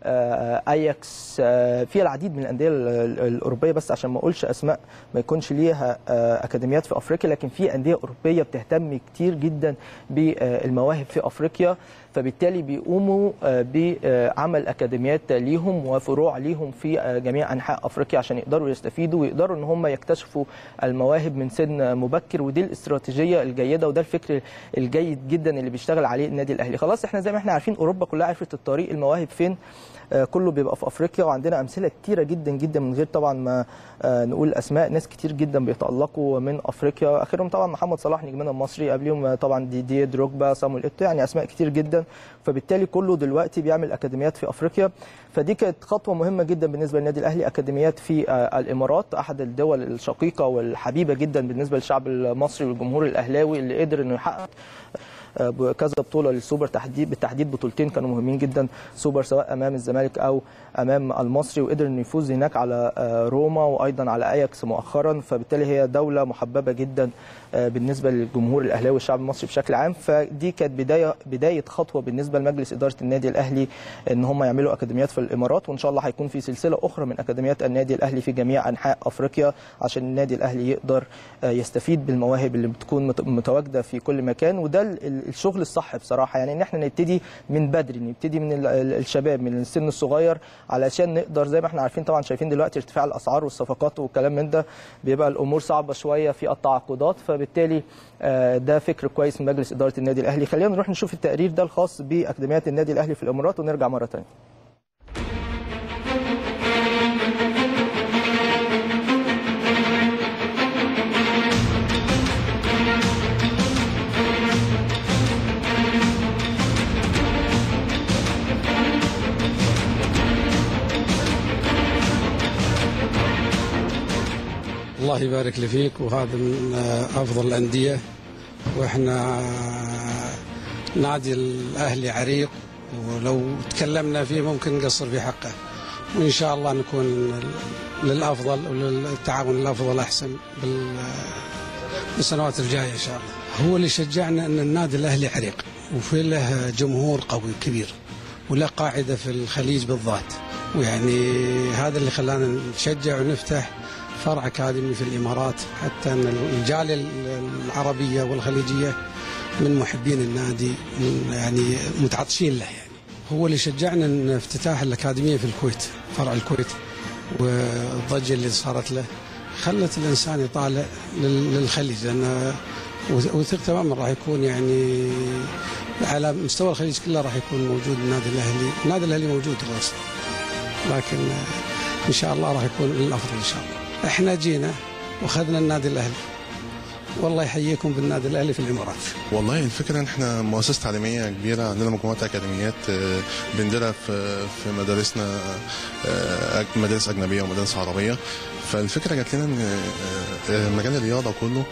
اياكس في العديد من الانديه الاوروبيه بس عشان ما اقولش اسماء ما يكونش ليها اكاديميات في افريقيا لكن في انديه اوروبيه بتهتم كتير جدا بالمواهب في افريقيا فبالتالي بيقوموا بعمل اكاديميات ليهم وفروع ليهم في جميع انحاء افريقيا عشان يقدروا يستفيدوا ويقدروا ان هم يكتشفوا المواهب من سن مبكر ودي الاستراتيجيه الجيده وده الفكر الجيد جدا اللي بيشتغل عليه النادي الاهلي خلاص احنا زي ما احنا عارفين اوروبا كلها عرفت الطريق المواهب فين كله بيبقى في افريقيا وعندنا امثله كتيره جدا جدا من غير طبعا ما نقول اسماء ناس كتير جدا بيتالقوا من افريقيا اخرهم طبعا محمد صلاح نجمنا المصري قبلهم طبعا دي دي دروجبا صامويل ايتو يعني اسماء كتير جدا فبالتالي كله دلوقتي بيعمل اكاديميات في افريقيا فدي كانت خطوه مهمه جدا بالنسبه للنادي الاهلي اكاديميات في الامارات احد الدول الشقيقه والحبيبه جدا بالنسبه للشعب المصري والجمهور الاهلاوي اللي قدر انه يحقق كذا بطوله للسوبر تحديد بالتحديد بطولتين كانوا مهمين جدا سوبر سواء امام الزمالك او امام المصري وقدر انه يفوز هناك على روما وايضا على اياكس مؤخرا فبالتالي هي دوله محببه جدا بالنسبه للجمهور الاهلاوي والشعب المصري بشكل عام فدي كانت بدايه بدايه خطوه بالنسبه لمجلس اداره النادي الاهلي ان هم يعملوا اكاديميات في الامارات وان شاء الله هيكون في سلسله اخرى من اكاديميات النادي الاهلي في جميع انحاء افريقيا عشان النادي الاهلي يقدر يستفيد بالمواهب اللي بتكون متواجده في كل مكان وده الشغل الصح بصراحه يعني ان احنا نبتدي من بدري نبتدي من الشباب من السن الصغير علشان نقدر زي ما احنا عارفين طبعا شايفين دلوقتي ارتفاع الاسعار والصفقات والكلام من ده بيبقى الامور صعبه شويه في التعاقدات فبالتالي ده فكر كويس من مجلس اداره النادي الاهلي خلينا نروح نشوف التقرير ده الخاص باكاديميات النادي الاهلي في الامارات ونرجع مره ثانيه الله يبارك لي فيك وهذا من افضل الانديه واحنا نادي الاهلي عريق ولو تكلمنا فيه ممكن نقصر في حقه وان شاء الله نكون للافضل وللتعاون الافضل احسن بالسنوات الجايه ان شاء الله هو اللي شجعنا ان النادي الاهلي عريق وفي له جمهور قوي كبير وله قاعده في الخليج بالذات ويعني هذا اللي خلانا نشجع ونفتح فرع اكاديمي في الامارات حتى ان الجاليه العربيه والخليجيه من محبين النادي من يعني متعطشين له يعني هو اللي شجعنا ان افتتاح الاكاديميه في الكويت فرع الكويت والضجه اللي صارت له خلت الانسان يطالع للخليج لان وثق تماما راح يكون يعني على مستوى الخليج كله راح يكون موجود النادي الاهلي، النادي الاهلي موجود الرأس لكن ان شاء الله راح يكون للافضل ان شاء الله. احنا جينا واخذنا النادي الاهلي والله يحييكم بالنادي الاهلي في الامارات والله الفكره ان احنا مؤسسه تعليميه كبيره عندنا مجموعه اكاديميات بنديرها في في مدارسنا مدارس اجنبيه ومدارس عربيه فالفكره جات لنا ان مجال الرياضه كله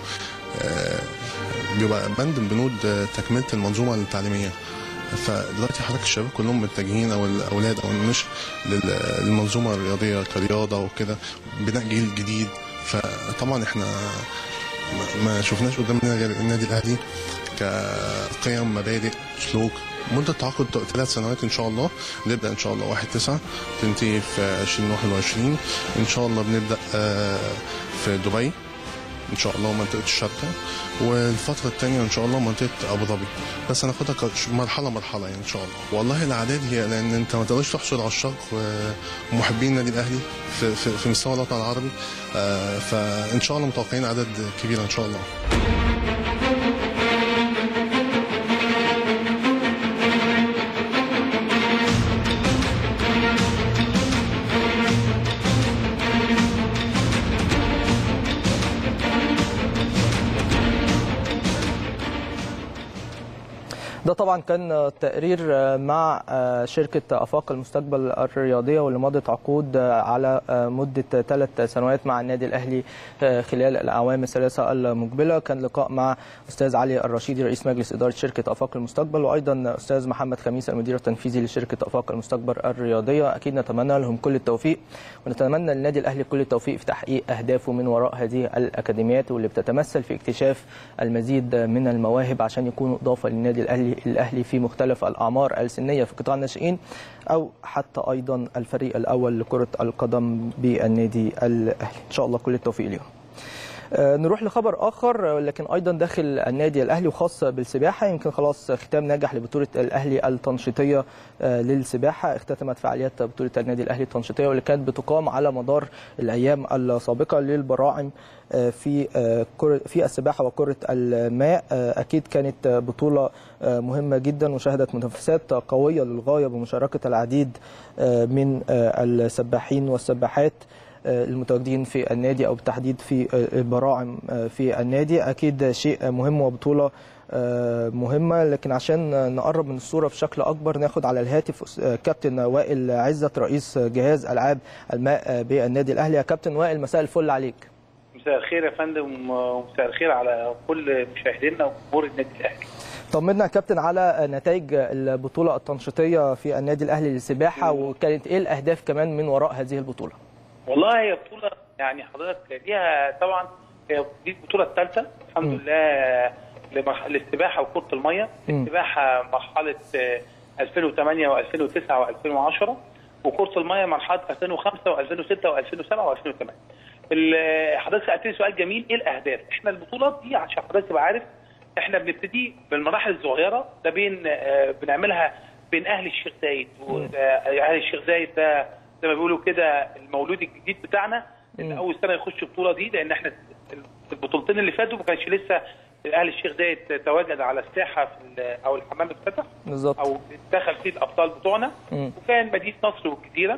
بيبقى بند من بنود تكمله المنظومه التعليميه فدلوقتي حضرتك الشباب كلهم متجهين او الاولاد او النشء للمنظومه الرياضيه كرياضه وكده بناء جيل جديد فطبعا احنا ما شفناش قدامنا غير النادي الاهلي كقيم مبادئ سلوك مدة تعاقد ثلاث سنوات إن شاء الله نبدأ إن شاء الله 1 9 تنتهي في 2021 إن شاء الله بنبدأ في دبي ان شاء الله منطقه الشارقه والفتره الثانيه ان شاء الله منطقه ابو ظبي بس هناخدها كش- مرحله مرحله يعني ان شاء الله والله الاعداد هي لان انت ما تقدرش تحصر عشاق ومحبين النادي الاهلي في, في, في مستوى الوطن العربي آه، فان شاء الله متوقعين عدد كبير ان شاء الله ده طبعا كان تقرير مع شركة أفاق المستقبل الرياضية واللي مضت عقود على مدة ثلاث سنوات مع النادي الأهلي خلال الأعوام الثلاثة المقبلة كان لقاء مع أستاذ علي الرشيدي رئيس مجلس إدارة شركة أفاق المستقبل وأيضا أستاذ محمد خميس المدير التنفيذي لشركة أفاق المستقبل الرياضية أكيد نتمنى لهم كل التوفيق ونتمنى للنادي الأهلي كل التوفيق في تحقيق أهدافه من وراء هذه الأكاديميات واللي بتتمثل في اكتشاف المزيد من المواهب عشان يكونوا إضافة للنادي الأهلي الأهلي في مختلف الأعمار السنية في قطاع الناشئين أو حتى أيضا الفريق الأول لكرة القدم بالنادي الأهلي إن شاء الله كل التوفيق لهم آه، نروح لخبر اخر آه، لكن ايضا داخل النادي الاهلي وخاص بالسباحه يمكن خلاص ختام ناجح لبطوله الاهلي التنشيطيه آه، للسباحه اختتمت فعاليات بطوله النادي الاهلي التنشيطيه واللي كانت بتقام على مدار الايام السابقه للبراعم آه، في آه، كرة في السباحه وكره الماء آه، اكيد كانت آه، بطوله آه، مهمه جدا وشهدت منافسات قويه للغايه بمشاركه العديد آه، من آه، السباحين والسباحات آه، المتواجدين في النادي او بالتحديد في آه، البراعم آه، في النادي اكيد شيء مهم وبطوله آه، مهمه لكن عشان نقرب من الصوره بشكل اكبر ناخد على الهاتف آه، كابتن وائل عزت رئيس جهاز العاب الماء آه، بالنادي الاهلي يا كابتن وائل مساء الفل عليك مساء الخير يا فندم ومساء الخير على كل مشاهدينا وجمهور النادي الاهلي طمنا يا كابتن على نتائج البطوله التنشيطيه في النادي الاهلي للسباحه وكانت ايه الاهداف كمان من وراء هذه البطوله والله هي بطوله يعني حضرتك ليها طبعا هي دي البطوله الثالثه الحمد لله لمرح- للسباحه وكره الميه مم. السباحه مرحله آه، 2008 و2009 و2010 وكره الميه مرحله 2005 و2006 و2007 و2008 ال- حضرتك سالتني سؤال جميل ايه الاهداف؟ احنا البطولات دي عشان حضرتك تبقى عارف احنا بنبتدي بالمراحل الصغيره ده بين آه، بنعملها بين اهل الشيخ زايد واهل الشيخ زايد ده زي ما بيقولوا كده المولود الجديد بتاعنا اللي اول سنه يخش البطوله دي لان احنا البطولتين اللي فاتوا ما كانش لسه اهل الشيخ زايد تواجد على الساحه في ال- او الحمام اتفتح بالظبط او دخل فيه الابطال بتوعنا مم. وكان مدينه نصر والجزيره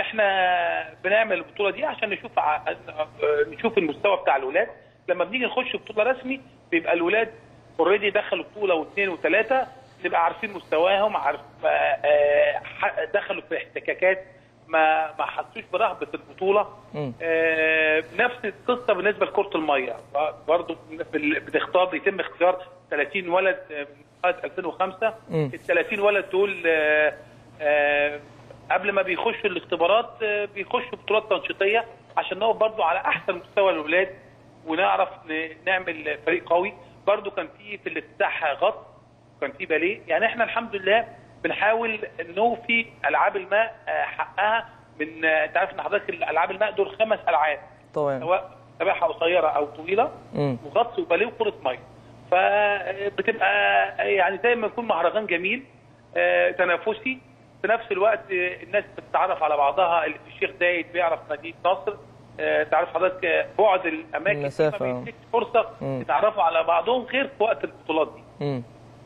احنا بنعمل البطوله دي عشان نشوف ع- نشوف المستوى بتاع الولاد لما بنيجي نخش بطوله رسمي بيبقى الولاد اوريدي دخلوا بطوله واثنين وثلاثه نبقى عارفين مستواهم عارف آه، آه، ح- دخلوا في احتكاكات ما ما حسوش برهبه البطوله مم. آه، نفس القصه بالنسبه لكره الميه برضه بنختار بيتم اختيار 30 ولد آه، من سنه 2005 مم. ال 30 ولد دول آه، آه، قبل ما بيخشوا الاختبارات آه، بيخشوا بطولات تنشيطيه عشان نقف برضه على احسن مستوى الاولاد ونعرف ن- نعمل فريق قوي برضه كان في في الافتتاح غط كان في باليه يعني احنا الحمد لله بنحاول نوفي العاب الماء آه، حقها من آه، انت عارف ان حضرتك العاب الماء دول خمس العاب طبعا سواء سباحه قصيره او طويله مم. وغطس وباليه وكره ميه فبتبقى يعني زي ما يكون مهرجان جميل آه، تنافسي في نفس الوقت آه، الناس بتتعرف على بعضها اللي في الشيخ زايد بيعرف مدينه نصر آه، تعرف حضرتك آه، بعد الاماكن دي المسافة، ما آه. بيديكش فرصه مم. يتعرفوا على بعضهم غير في وقت البطولات دي مم.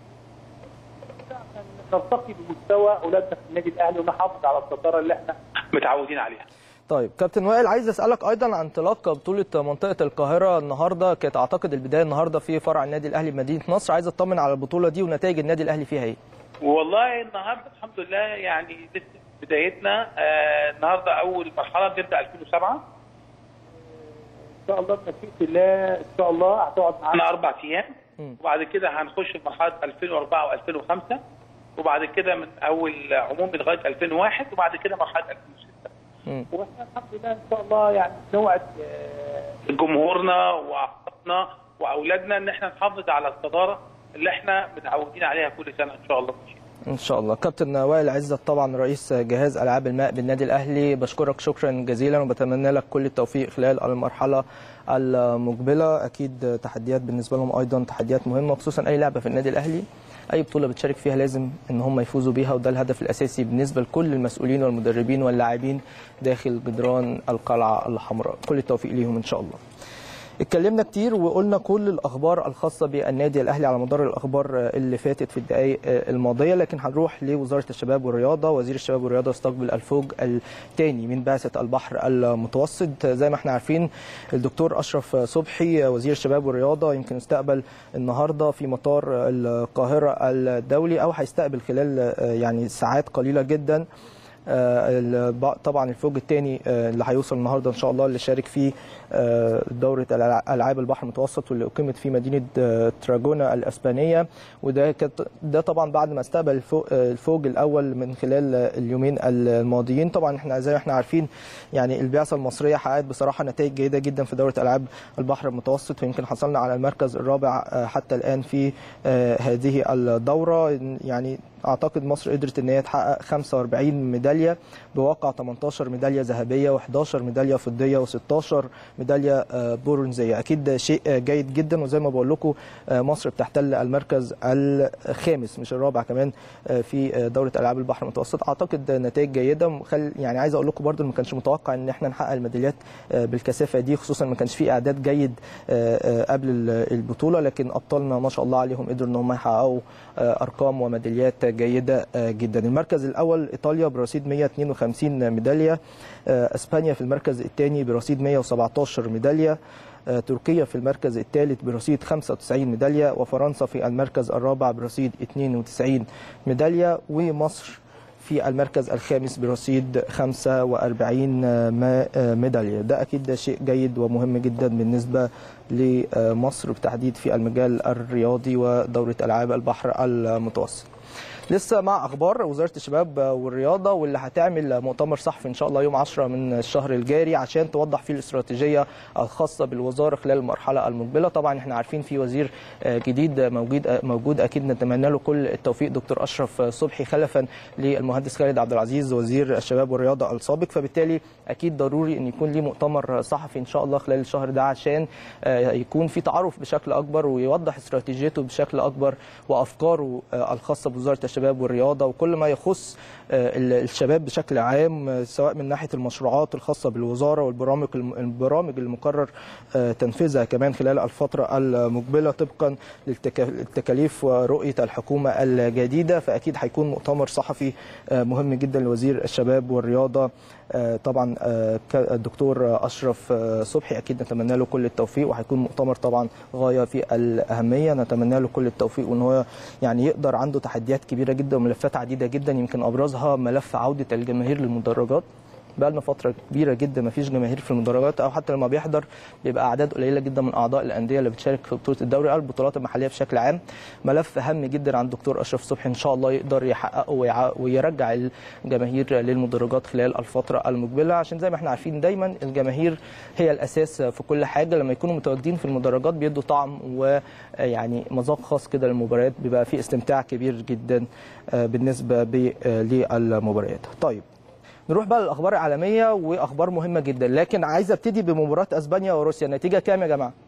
نرتقي بمستوى اولادنا في النادي الاهلي ونحافظ على الصداره اللي احنا متعودين عليها طيب كابتن وائل عايز اسالك ايضا عن انطلاق بطوله منطقه القاهره النهارده كانت اعتقد البدايه النهارده في فرع النادي الاهلي بمدينه نصر عايز اطمن على البطوله دي ونتائج النادي الاهلي فيها ايه والله النهارده الحمد لله يعني لسه بدايتنا آه النهارده اول مرحله بنبدا 2007 ان شاء الله بمشيئه الله ان شاء الله هتقعد معانا اربع ايام مم. وبعد كده هنخش في مرحله 2004 و2005 وبعد كده من اول عمومي لغايه 2001 وبعد كده مرحله 2006 مم. واحنا الحمد لله ان شاء الله يعني نوعد آه، جمهورنا واعضائنا واولادنا ان احنا نحافظ على الصداره اللي احنا متعودين عليها كل سنه ان شاء الله ان شاء الله كابتن وائل عزت طبعا رئيس جهاز العاب الماء بالنادي الاهلي بشكرك شكرا جزيلا وبتمنى لك كل التوفيق خلال المرحله المقبله اكيد تحديات بالنسبه لهم ايضا تحديات مهمه خصوصا اي لعبه في النادي الاهلي اي بطوله بتشارك فيها لازم ان هم يفوزوا بيها وده الهدف الاساسي بالنسبه لكل المسؤولين والمدربين واللاعبين داخل جدران القلعه الحمراء كل التوفيق ليهم ان شاء الله اتكلمنا كتير وقلنا كل الاخبار الخاصه بالنادي الاهلي على مدار الاخبار اللي فاتت في الدقائق الماضيه لكن هنروح لوزاره الشباب والرياضه وزير الشباب والرياضه استقبل الفوج الثاني من بعثه البحر المتوسط زي ما احنا عارفين الدكتور اشرف صبحي وزير الشباب والرياضه يمكن استقبل النهارده في مطار القاهره الدولي او هيستقبل خلال يعني ساعات قليله جدا طبعا الفوج الثاني اللي هيوصل النهارده ان شاء الله اللي شارك فيه دوره العاب البحر المتوسط واللي اقيمت في مدينه تراجونا الاسبانيه وده ده طبعا بعد ما استقبل الفوج الاول من خلال اليومين الماضيين طبعا احنا زي ما احنا عارفين يعني البعثه المصريه حققت بصراحه نتائج جيده جدا في دوره العاب البحر المتوسط ويمكن حصلنا على المركز الرابع حتى الان في هذه الدوره يعني اعتقد مصر قدرت ان هي تحقق 45 ميداليه بواقع 18 ميداليه ذهبيه و11 ميداليه فضيه و16 ميداليه برونزيه اكيد ده شيء جيد جدا وزي ما بقول لكم مصر بتحتل المركز الخامس مش الرابع كمان في دوره العاب البحر المتوسط اعتقد نتائج جيده خل يعني عايز اقول لكم برده ما كانش متوقع ان احنا نحقق الميداليات بالكثافه دي خصوصا ما كانش في اعداد جيد قبل البطوله لكن ابطالنا ما شاء الله عليهم قدروا ان هم يحققوا ارقام وميداليات جيده جدا المركز الاول ايطاليا برصيد 152 ميداليه اسبانيا في المركز الثاني برصيد 117 ميداليه تركيا في المركز الثالث برصيد 95 ميداليه وفرنسا في المركز الرابع برصيد 92 ميداليه ومصر في المركز الخامس برصيد 45 ميداليه ده اكيد ده شيء جيد ومهم جدا بالنسبه لمصر بالتحديد في المجال الرياضي ودوره العاب البحر المتوسط لسه مع اخبار وزاره الشباب والرياضه واللي هتعمل مؤتمر صحفي ان شاء الله يوم 10 من الشهر الجاري عشان توضح فيه الاستراتيجيه الخاصه بالوزاره خلال المرحله المقبله طبعا احنا عارفين في وزير جديد موجود موجود اكيد نتمنى له كل التوفيق دكتور اشرف صبحي خلفا للمهندس خالد عبد العزيز وزير الشباب والرياضه السابق فبالتالي اكيد ضروري ان يكون ليه مؤتمر صحفي ان شاء الله خلال الشهر ده عشان يكون في تعارف بشكل اكبر ويوضح استراتيجيته بشكل اكبر وافكاره الخاصه بوزاره الشباب والرياضه وكل ما يخص الشباب بشكل عام سواء من ناحيه المشروعات الخاصه بالوزاره والبرامج البرامج المقرر تنفيذها كمان خلال الفتره المقبله طبقا للتكاليف ورؤيه الحكومه الجديده فاكيد هيكون مؤتمر صحفي مهم جدا لوزير الشباب والرياضه طبعا الدكتور اشرف صبحي اكيد نتمنى له كل التوفيق وهيكون مؤتمر طبعا غايه في الاهميه نتمنى له كل التوفيق وان هو يعني يقدر عنده تحديات كبيره جدا وملفات عديده جدا يمكن ابرزها ملف عوده الجماهير للمدرجات بقى لنا فتره كبيره جدا ما فيش جماهير في المدرجات او حتى لما بيحضر بيبقى اعداد قليله جدا من اعضاء الانديه اللي بتشارك في بطوله الدوري او البطولات المحليه بشكل عام ملف هام جدا عند الدكتور اشرف صبحي ان شاء الله يقدر يحققه ويرجع الجماهير للمدرجات خلال الفتره المقبله عشان زي ما احنا عارفين دايما الجماهير هي الاساس في كل حاجه لما يكونوا متواجدين في المدرجات بيدوا طعم ويعني مذاق خاص كده للمباريات بيبقى في استمتاع كبير جدا بالنسبه للمباريات طيب نروح بقى للاخبار العالميه واخبار مهمه جدا لكن عايز ابتدي بمباراه اسبانيا وروسيا النتيجه كام يا جماعه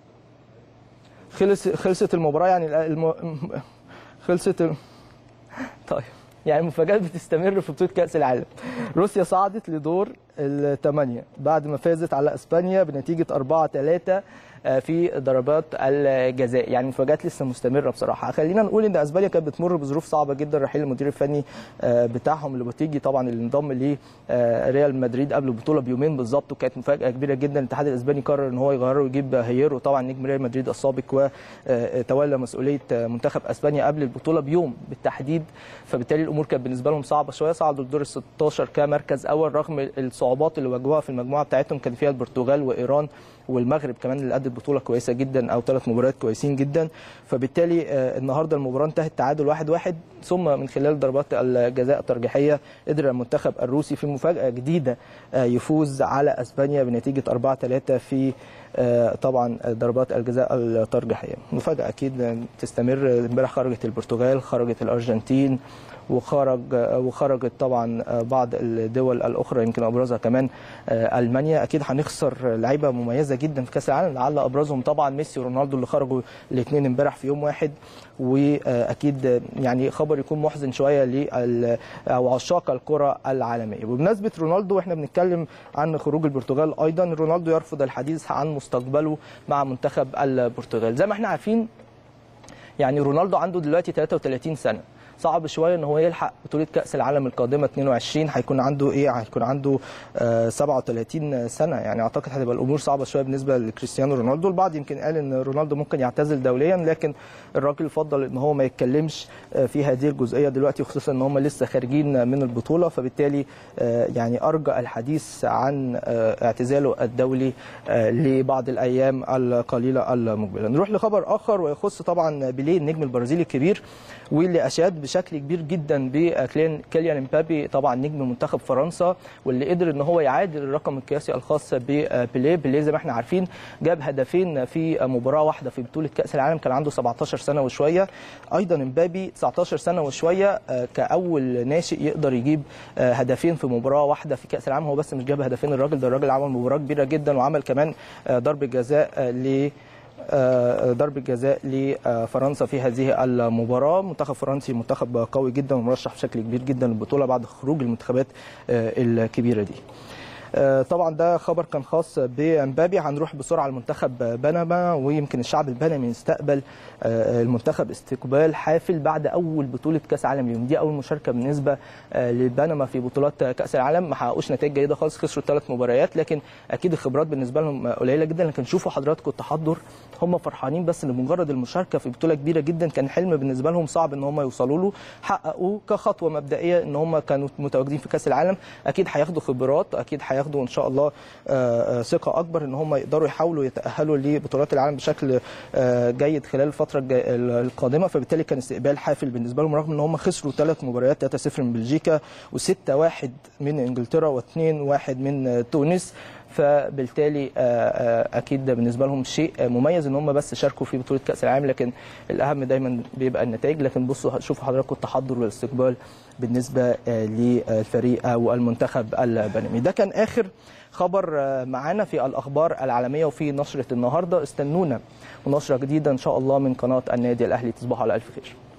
خلص خلصت المباراه يعني الم... خلصت ال... طيب يعني المفاجات بتستمر في بطوله كاس العالم روسيا صعدت لدور الثمانيه بعد ما فازت على اسبانيا بنتيجه 4 3 في ضربات الجزاء يعني المفاجات لسه مستمره بصراحه خلينا نقول ان اسبانيا كانت بتمر بظروف صعبه جدا رحيل المدير الفني بتاعهم اللي بتيجي طبعا اللي انضم لريال مدريد قبل البطوله بيومين بالظبط وكانت مفاجاه كبيره جدا الاتحاد الاسباني قرر ان هو يغيره ويجيب هيرو طبعا نجم ريال مدريد السابق وتولى مسؤوليه منتخب اسبانيا قبل البطوله بيوم بالتحديد فبالتالي الامور كانت بالنسبه لهم صعبه شويه صعدوا لدور ال 16 كمركز اول رغم الصعوبات اللي واجهوها في المجموعه بتاعتهم كان فيها البرتغال وايران والمغرب كمان اللي ادت بطوله كويسه جدا او ثلاث مباريات كويسين جدا فبالتالي آه، النهارده المباراه انتهت تعادل واحد واحد ثم من خلال ضربات الجزاء الترجيحيه قدر المنتخب الروسي في مفاجاه جديده آه، يفوز على اسبانيا بنتيجه 4 3 في آه، طبعا ضربات الجزاء الترجيحيه مفاجاه اكيد تستمر امبارح خرجت البرتغال خرجت الارجنتين وخرج وخرجت طبعا بعض الدول الاخرى يمكن ابرزها كمان المانيا اكيد هنخسر لعيبه مميزه جدا في كاس العالم لعل ابرزهم طبعا ميسي ورونالدو اللي خرجوا الاثنين امبارح في يوم واحد واكيد يعني خبر يكون محزن شويه لل او عشاق الكره العالميه بمناسبه رونالدو واحنا بنتكلم عن خروج البرتغال ايضا رونالدو يرفض الحديث عن مستقبله مع منتخب البرتغال زي ما احنا عارفين يعني رونالدو عنده دلوقتي 33 سنه صعب شويه ان هو يلحق بطوله كاس العالم القادمه 22 هيكون عنده ايه هيكون عنده آه 37 سنه يعني اعتقد هتبقى الامور صعبه شويه بالنسبه لكريستيانو رونالدو البعض يمكن قال ان رونالدو ممكن يعتزل دوليا لكن الراجل فضل ان هو ما يتكلمش آه في هذه الجزئيه دلوقتي خصوصا ان هم لسه خارجين من البطوله فبالتالي آه يعني ارجى الحديث عن آه اعتزاله الدولي آه لبعض الايام القليله المقبله نروح لخبر اخر ويخص طبعا بيليه النجم البرازيلي الكبير واللي اشاد بشكل كبير جدا بكيليان امبابي طبعا نجم منتخب فرنسا واللي قدر ان هو يعادل الرقم القياسي الخاص ببيليه بيليه زي ما احنا عارفين جاب هدفين في مباراه واحده في بطوله كاس العالم كان عنده 17 سنه وشويه ايضا امبابي 19 سنه وشويه كاول ناشئ يقدر يجيب هدفين في مباراه واحده في كاس العالم هو بس مش جاب هدفين الراجل ده الراجل عمل مباراه كبيره جدا وعمل كمان ضربه جزاء ل ضربة جزاء لفرنسا في هذه المباراة منتخب فرنسي منتخب قوي جدا ومرشح بشكل كبير جدا للبطولة بعد خروج المنتخبات الكبيرة دي طبعا ده خبر كان خاص بامبابي هنروح بسرعه لمنتخب بنما ويمكن الشعب البنمي استقبل المنتخب استقبال حافل بعد اول بطوله كاس عالم ليهم دي اول مشاركه بالنسبه لبنما في بطولات كاس العالم ما حققوش نتائج جيده خالص خسروا ثلاث مباريات لكن اكيد الخبرات بالنسبه لهم قليله جدا لكن شوفوا حضراتكم التحضر هم فرحانين بس لمجرد المشاركه في بطوله كبيره جدا كان حلم بالنسبه لهم صعب ان هم يوصلوا له حققوه كخطوه مبدئيه ان هم كانوا متواجدين في كاس العالم اكيد هياخدوا خبرات اكيد هياخدوا ان شاء الله ثقه اكبر ان هم يقدروا يحاولوا يتاهلوا لبطولات العالم بشكل جيد خلال الفتره القادمه فبالتالي كان استقبال حافل بالنسبه لهم رغم ان هم خسروا ثلاث مباريات 3-0 من بلجيكا و6-1 من انجلترا و2-1 من تونس فبالتالي اكيد بالنسبه لهم شيء مميز ان هم بس شاركوا في بطوله كاس العالم لكن الاهم دايما بيبقى النتائج لكن بصوا شوفوا حضراتكم التحضر والاستقبال بالنسبه للفريق او المنتخب البنمي ده كان اخر خبر معانا في الاخبار العالميه وفي نشره النهارده استنونا ونشره جديده ان شاء الله من قناه النادي الاهلي تصبحوا على الف خير